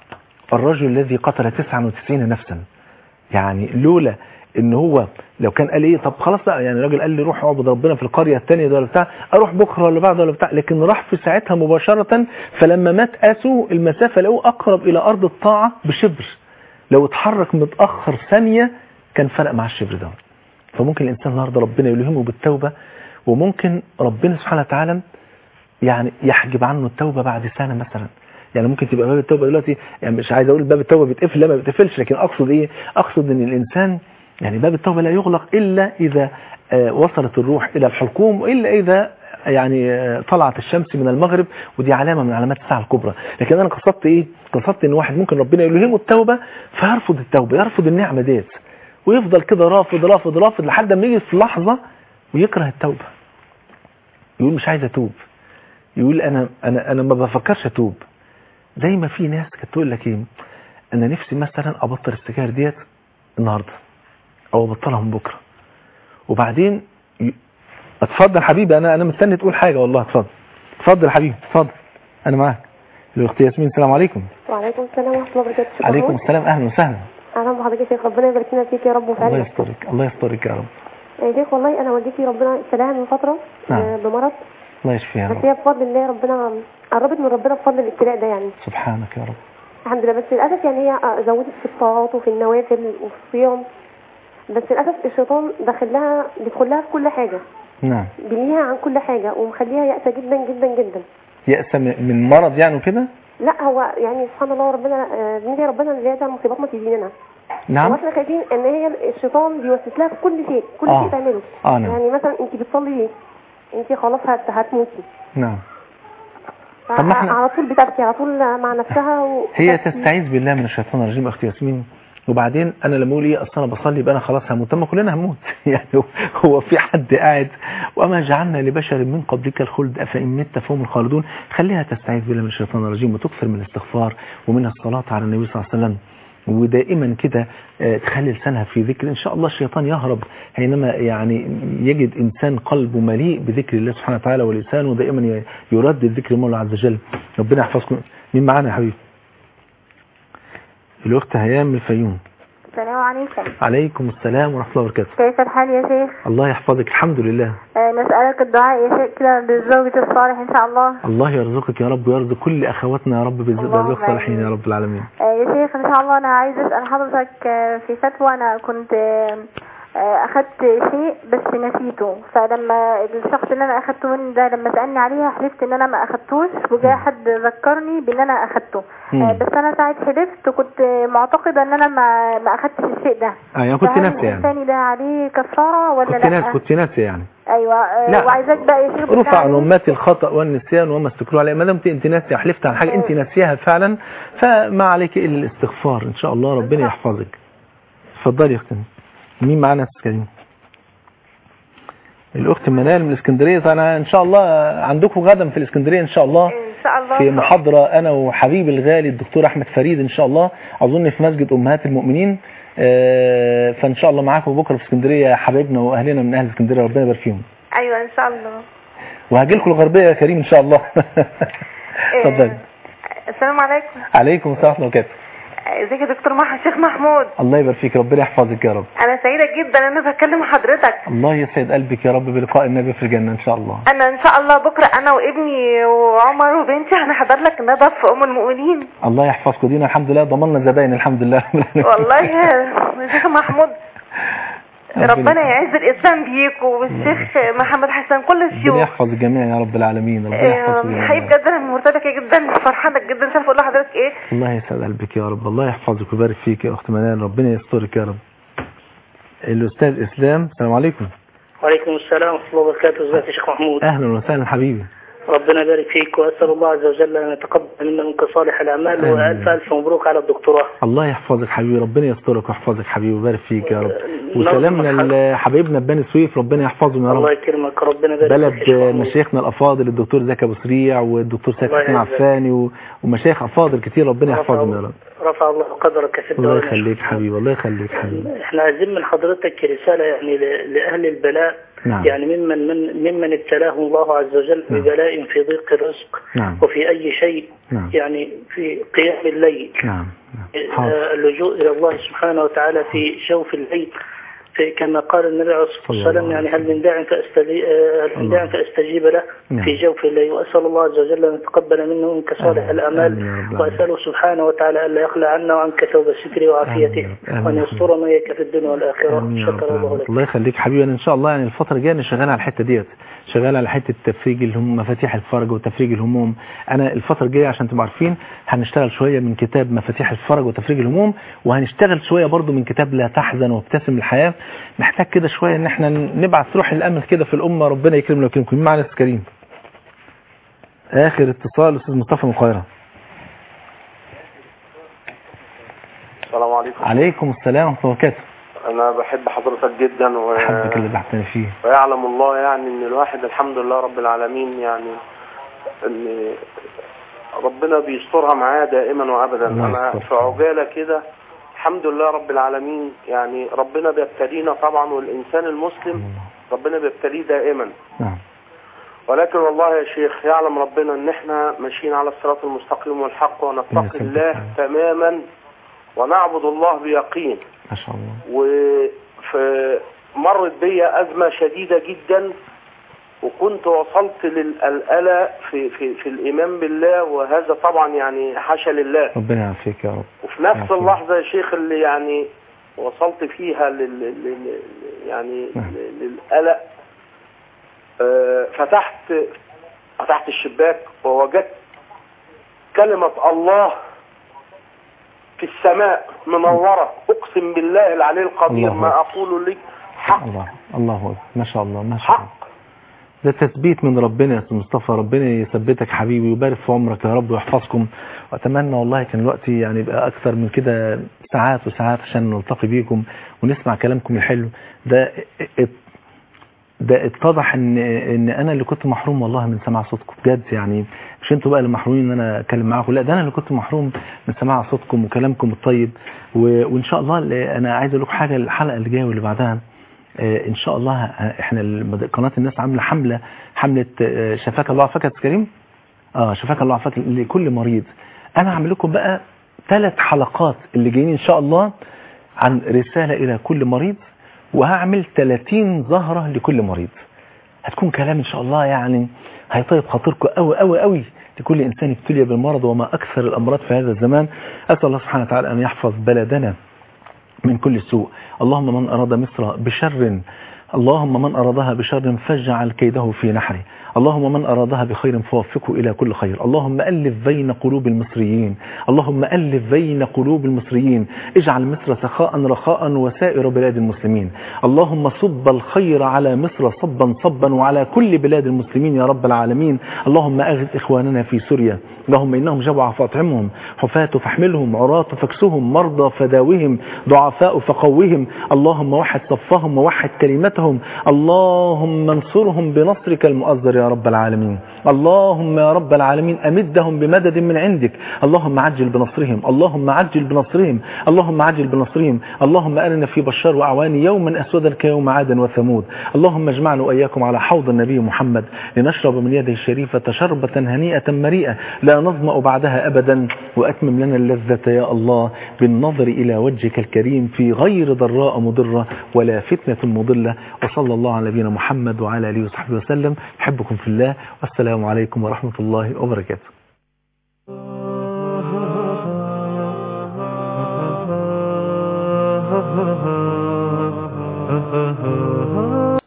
الرجل الذي قتل 99 نفسا يعني لولا ان هو لو كان قال ايه طب خلاص بقى يعني الراجل قال لي روح اعبد ربنا في القريه الثانيه ده ولا بتاع اروح بكره ولا بعد ولا بتاع لكن راح في ساعتها مباشره فلما مات قاسوا المسافه لقوه اقرب الى ارض الطاعه بشبر لو اتحرك متاخر ثانيه كان فرق مع الشبر ده فممكن الانسان النهارده ربنا يلهمه بالتوبه وممكن ربنا سبحانه وتعالى يعني يحجب عنه التوبه بعد سنه مثلا يعني ممكن تبقى باب التوبه دلوقتي يعني مش عايز اقول باب التوبه بيتقفل لا ما بيتقفلش لكن اقصد ايه اقصد ان الانسان يعني باب التوبه لا يغلق الا اذا آه، وصلت الروح الى الحلقوم والا اذا يعني آه، طلعت الشمس من المغرب ودي علامه من علامات الساعه الكبرى لكن انا قصدت ايه قصدت ان واحد ممكن ربنا يلهمه التوبه فيرفض التوبه يرفض النعمه ديت ويفضل كده رافض رافض رافض لحد ما يجي في لحظه ويكره التوبه يقول مش عايز اتوب يقول انا انا انا ما بفكرش اتوب زي ما في ناس كانت تقول لك ايه انا نفسي مثلا ابطل السجاير ديت النهارده او ابطلها من بكره وبعدين ي... اتفضل حبيبي انا انا مستني تقول حاجه والله اتفضل اتفضل حبيبي اتفضل انا معاك الاخت ياسمين السلام عليكم وعليكم السلام ورحمه الله وبركاته شيخ عليكم محمود. السلام اهلا وسهلا اهلا بحضرتك يا شيخ ربنا يبارك لنا فيك يا رب وفي الله علمك يسترك الله يسترك يا رب يا شيخ والله انا والدتي ربنا ابتلاها من فتره نعم. آه، بمرض الله يشفيها يا بس رب هي بفضل الله ربنا قربت من ربنا بفضل الابتلاء ده يعني سبحانك يا رب الحمد لله بس للاسف يعني هي آه، زودت في الطاعات وفي النوافل وفي الصيام بس للاسف الشيطان داخل لها بيدخل لها في كل حاجه نعم بينهيها عن كل حاجه ومخليها يأسة جدا جدا جدا يأس من من مرض يعني وكده لا هو يعني سبحان الله ربنا آه، بنيجي ربنا اللي يجعل مصيباتنا في ديننا نعم واحنا خايفين ان هي الشيطان بيوسوس لها في كل شيء كل آه. شيء تعمله آه، نعم. يعني مثلا انت بتصلي ليه انت خلاص هت... هتموتي نعم طب ما احنا- على طول بتبكي على طول مع نفسها و... هي بتبكي. تستعيذ بالله من الشيطان الرجيم اختي ياسمين وبعدين انا لما اقول ايه اصل انا بصلي يبقى انا خلاص هموت طب ما كلنا هنموت يعني هو- هو في حد قاعد وما جعلنا لبشر من قبلك الخلد افان مت فهم الخالدون خليها تستعيذ بالله من الشيطان الرجيم وتكثر من الاستغفار ومن الصلاه على النبي صلى الله عليه وسلم ودائما كده آه، تخلي لسانها في ذكر ان شاء الله الشيطان يهرب حينما يعني يجد انسان قلبه مليء بذكر الله سبحانه وتعالى ولسانه دائما ي- يردد ذكر المولى عز وجل ربنا يحفظكم مين معانا يا حبيبي الاخت هيام من الفيوم السلام عليكم عليكم السلام ورحمه الله وبركاته كيف الحال يا شيخ الله يحفظك الحمد لله آه، نسألك الدعاء يا شيخ كده للزوج الصالح إن شاء الله الله يرزقك يا رب ويرزق كل اخواتنا يا رب اللهم برزق صالحين يا آمين. رب العالمين آه، يا شيخ إن شاء الله أنا عايز أسأل حضرتك آه، في فتوى أنا كنت آه، آه، أخدت شيء بس نسيته فلما الشخص اللي أنا أخدته منه ده لما سألني عليها حلفت إن أنا ما أخدتوش وجاء حد ذكرني بإن أنا أخدته مم. آه، بس أنا ساعة حلفت كنت معتقدة إن أنا ما ما أخدتش الشيء ده اه يعني كنت فهل ناسي يعني الإنسان ده عليه كفارة ولا كنت لا؟ ناسي كنت ناسي يعني أيوة آه، لا. وعايزاك بقى يا شيخ بالله رفع عن عليك- امتي الخطا والنسيان وما استكروا عليه ما دمت انت ناسيه حلفت عن حاجه انت ناسيها فعلا فما عليك الا الاستغفار ان شاء الله ربنا يحفظك اتفضلي يا اختي مين معانا يا أستاذ كريم الاخت منال من الاسكندريه فانا ان شاء الله عندكم غدا في الاسكندريه ان شاء الله ان شاء الله في محاضرة أنا وحبيبي الغالي الدكتور أحمد فريد إن شاء الله أظن في مسجد أمهات المؤمنين آه، فإن شاء الله معاكم بكرة في اسكندرية حبايبنا وأهلنا من أهل اسكندرية ربنا يبارك فيهم ايوه ان شاء الله وهاجي لكم الغربية يا كريم إن شاء الله اتفضل آه، السلام عليكم عليكم السلام ورحمة الله وبركاته ازيك يا دكتور مح الشيخ محمود الله يبارك فيك ربنا يحفظك يا رب انا سعيده جدا ان انا بكلم حضرتك الله يسعد قلبك يا رب بلقاء النبي في الجنة إن شاء الله انا ان شاء الله بكره انا وابني وعمر وبنتي هنحضر لك ندى في ام المؤمنين الله يحفظكم دينا الحمد لله ضمننا زباين الحمد لله والله يا شيخ محمود ربنا يعز الاسلام بيك والشيخ محمد حسن كل ربنا الشيوخ يحفظ الجميع يا رب العالمين ربنا يحفظ الجميع حقيقي بجد انا مرتبكه جدا فرحانه جدا مش عارفه اقول لحضرتك ايه الله يسعد قلبك يا رب الله يحفظك ويبارك فيك يا اخت منال ربنا يسترك يا رب الاستاذ اسلام السلام عليكم وعليكم السلام ورحمة الله وبركاته ازيك يا شيخ محمود اهلا وسهلا حبيبي ربنا يبارك فيك وأسأل الله عز وجل أن يتقبل منا منك صالح الأعمال آمين. وألف ألف مبروك على الدكتوراه الله يحفظك حبيبي ربنا يسترك ويحفظك حبيبي ويبارك فيك يا رب نظم وسلامنا الحلقة. لحبايبنا بني سويف ربنا يحفظهم يا الله رب يكرمك ربنا يبارك بلد فيك يا شيخ محمود. مشايخنا الافاضل الدكتور زكي ابو سريع والدكتور سيد الله حسين يعزك. عفاني و- ومشايخ افاضل كتير ربنا رفع يحفظهم يا الله- رب رفع الله قدرك في الله الدوام يا يخليك شيخ. حبيبي الله يخليك حبيبي احنا عايزين من حضرتك رسالة يعني ل- لأهل البلاء نعم. يعني ممن من ممن ابتلاهم الله عز وجل نعم. ببلاء في ضيق الرزق نعم وفي أي شيء نعم يعني في قيام الليل نعم نعم حاضر آه، اللجوء إلى الله سبحانه وتعالى في جوف الليل في كما قال النبي عليه الصلاة صلى الله والسلام عليه يعني هل من داع فأستجيب, هل من داع فأستجيب له نعم. في جوف الليل وأسأل الله عز وجل أن يتقبل منه منك صالح آمين. الأعمال آمين يا رب العالمين. وأسأله سبحانه وتعالى ألا يخلع عنا وعنك ثوب ستره وعافيته آمين يا رب. وأن آمين. يسترنا إياك في الدنيا والآخرة آمين يا رب شكر الله العالمين. لك الله يخليك حبيبي انا ان شاء الله يعني الفتره الجايه انا شغال على الحته ديت شغال على حته تفريج الهموم مفاتيح الفرج وتفريج الهموم انا الفتره الجايه عشان تبقوا عارفين هنشتغل شويه من كتاب مفاتيح الفرج وتفريج الهموم وهنشتغل شويه برضو من كتاب لا تحزن وابتسم الحياه محتاج كده شويه ان احنا نبعث روح الامل كده في الامه ربنا يكرمنا ويكرمكم مين معانا يا أستاذ كريم اخر اتصال استاذ مصطفى من القاهره السلام عليكم عليكم السلام ورحمه الله وبركاته انا بحب حضرتك جدا و... احبك اللي بحتني فيه ويعلم الله يعني ان الواحد الحمد لله رب العالمين يعني ان ربنا بيسترها معاه دائما وابدا الله انا يستر. في عجاله كده الحمد لله رب العالمين يعني ربنا بيبتلينا طبعا والانسان المسلم ربنا بيبتليه دائما نعم ولكن والله يا شيخ يعلم ربنا ان احنا ماشيين على الصراط المستقيم والحق ونتقي يثبت الله الله. تماما ونعبد الله بيقين ما شاء الله ومرت بيا أزمة شديدة جدا وكنت وصلت للألألة في, في, في الإيمان بالله وهذا طبعا يعني حاشا لله ربنا يعافيك يا رب وفي نفس يعافيك. اللحظة يا شيخ اللي يعني وصلت فيها لل لل- يعني نعم. للقلق آه، فتحت فتحت الشباك ووجدت كلمة الله في السماء منورة أقسم بالله العلي القدير الله ما أكبر. أقول لك حق الله الله أكبر. ما شاء الله ما شاء الله حق ده تثبيت من ربنا يا استاذ مصطفى ربنا يثبتك حبيبي ويبارك في عمرك يا رب ويحفظكم واتمنى والله كان الوقت يعني يبقى اكثر من كده ساعات وساعات عشان نلتقي بيكم ونسمع كلامكم الحلو ده ات- ده اتضح ان ان انا اللي كنت محروم والله من سماع صوتكم بجد يعني مش انتوا بقى اللي محرومين ان انا اتكلم معاكم لا ده انا اللي كنت محروم من سماع صوتكم وكلامكم الطيب و- وان شاء الله اللي- انا عايز اقول لكم حاجه الحلقه اللي جايه واللي بعدها آه، ان شاء الله ه- احنا المد- قناه الناس عامله حمله حمله آه، شفاك الله عافاك يا أستاذ كريم اه شفاك الله عافاك لكل مريض انا هعمل لكم بقى ثلاث حلقات اللي جايين ان شاء الله عن رسالة الى كل مريض وهعمل 30 زهرة لكل مريض هتكون كلام ان شاء الله يعني هيطيب خاطركم قوي قوي قوي لكل انسان ابتلي بالمرض وما اكثر الامراض في هذا الزمان اسال الله سبحانه وتعالى ان يحفظ بلدنا من كل سوء اللهم من اراد مصر بشر اللهم من أرادها بشر فاجعل كيده في نحره اللهم من أرادها بخير فوفقه إلى كل خير اللهم ألف بين قلوب المصريين اللهم ألف بين قلوب المصريين اجعل مصر سخاء رخاء وسائر بلاد المسلمين اللهم صب الخير على مصر صبا صبا وعلى كل بلاد المسلمين يا رب العالمين اللهم أغث إخواننا في سوريا اللهم إنهم جبع فاطعمهم حفاة فاحملهم عراة فاكسهم مرضى فداوهم ضعفاء فقوهم اللهم وحد صفهم ووحد كلمتهم اللهم انصرهم بنصرك المؤزر يا رب العالمين اللهم يا رب العالمين أمدهم بمدد من عندك اللهم عجل بنصرهم اللهم عجل بنصرهم اللهم عجل بنصرهم اللهم أرنا في بشار وأعوان يوما أسودا كيوم عاد وثمود اللهم اجمعنا وإياكم على حوض النبي محمد لنشرب من يده الشريفة شربة هنيئة مريئة لا نظمأ بعدها أبدا وأتمم لنا اللذة يا الله بالنظر إلى وجهك الكريم في غير ضراء مضرة ولا فتنة مضلة وصلى الله على نبينا محمد وعلى آله وصحبه وسلم أحبكم في الله والسلام عليكم ورحمة الله وبركاته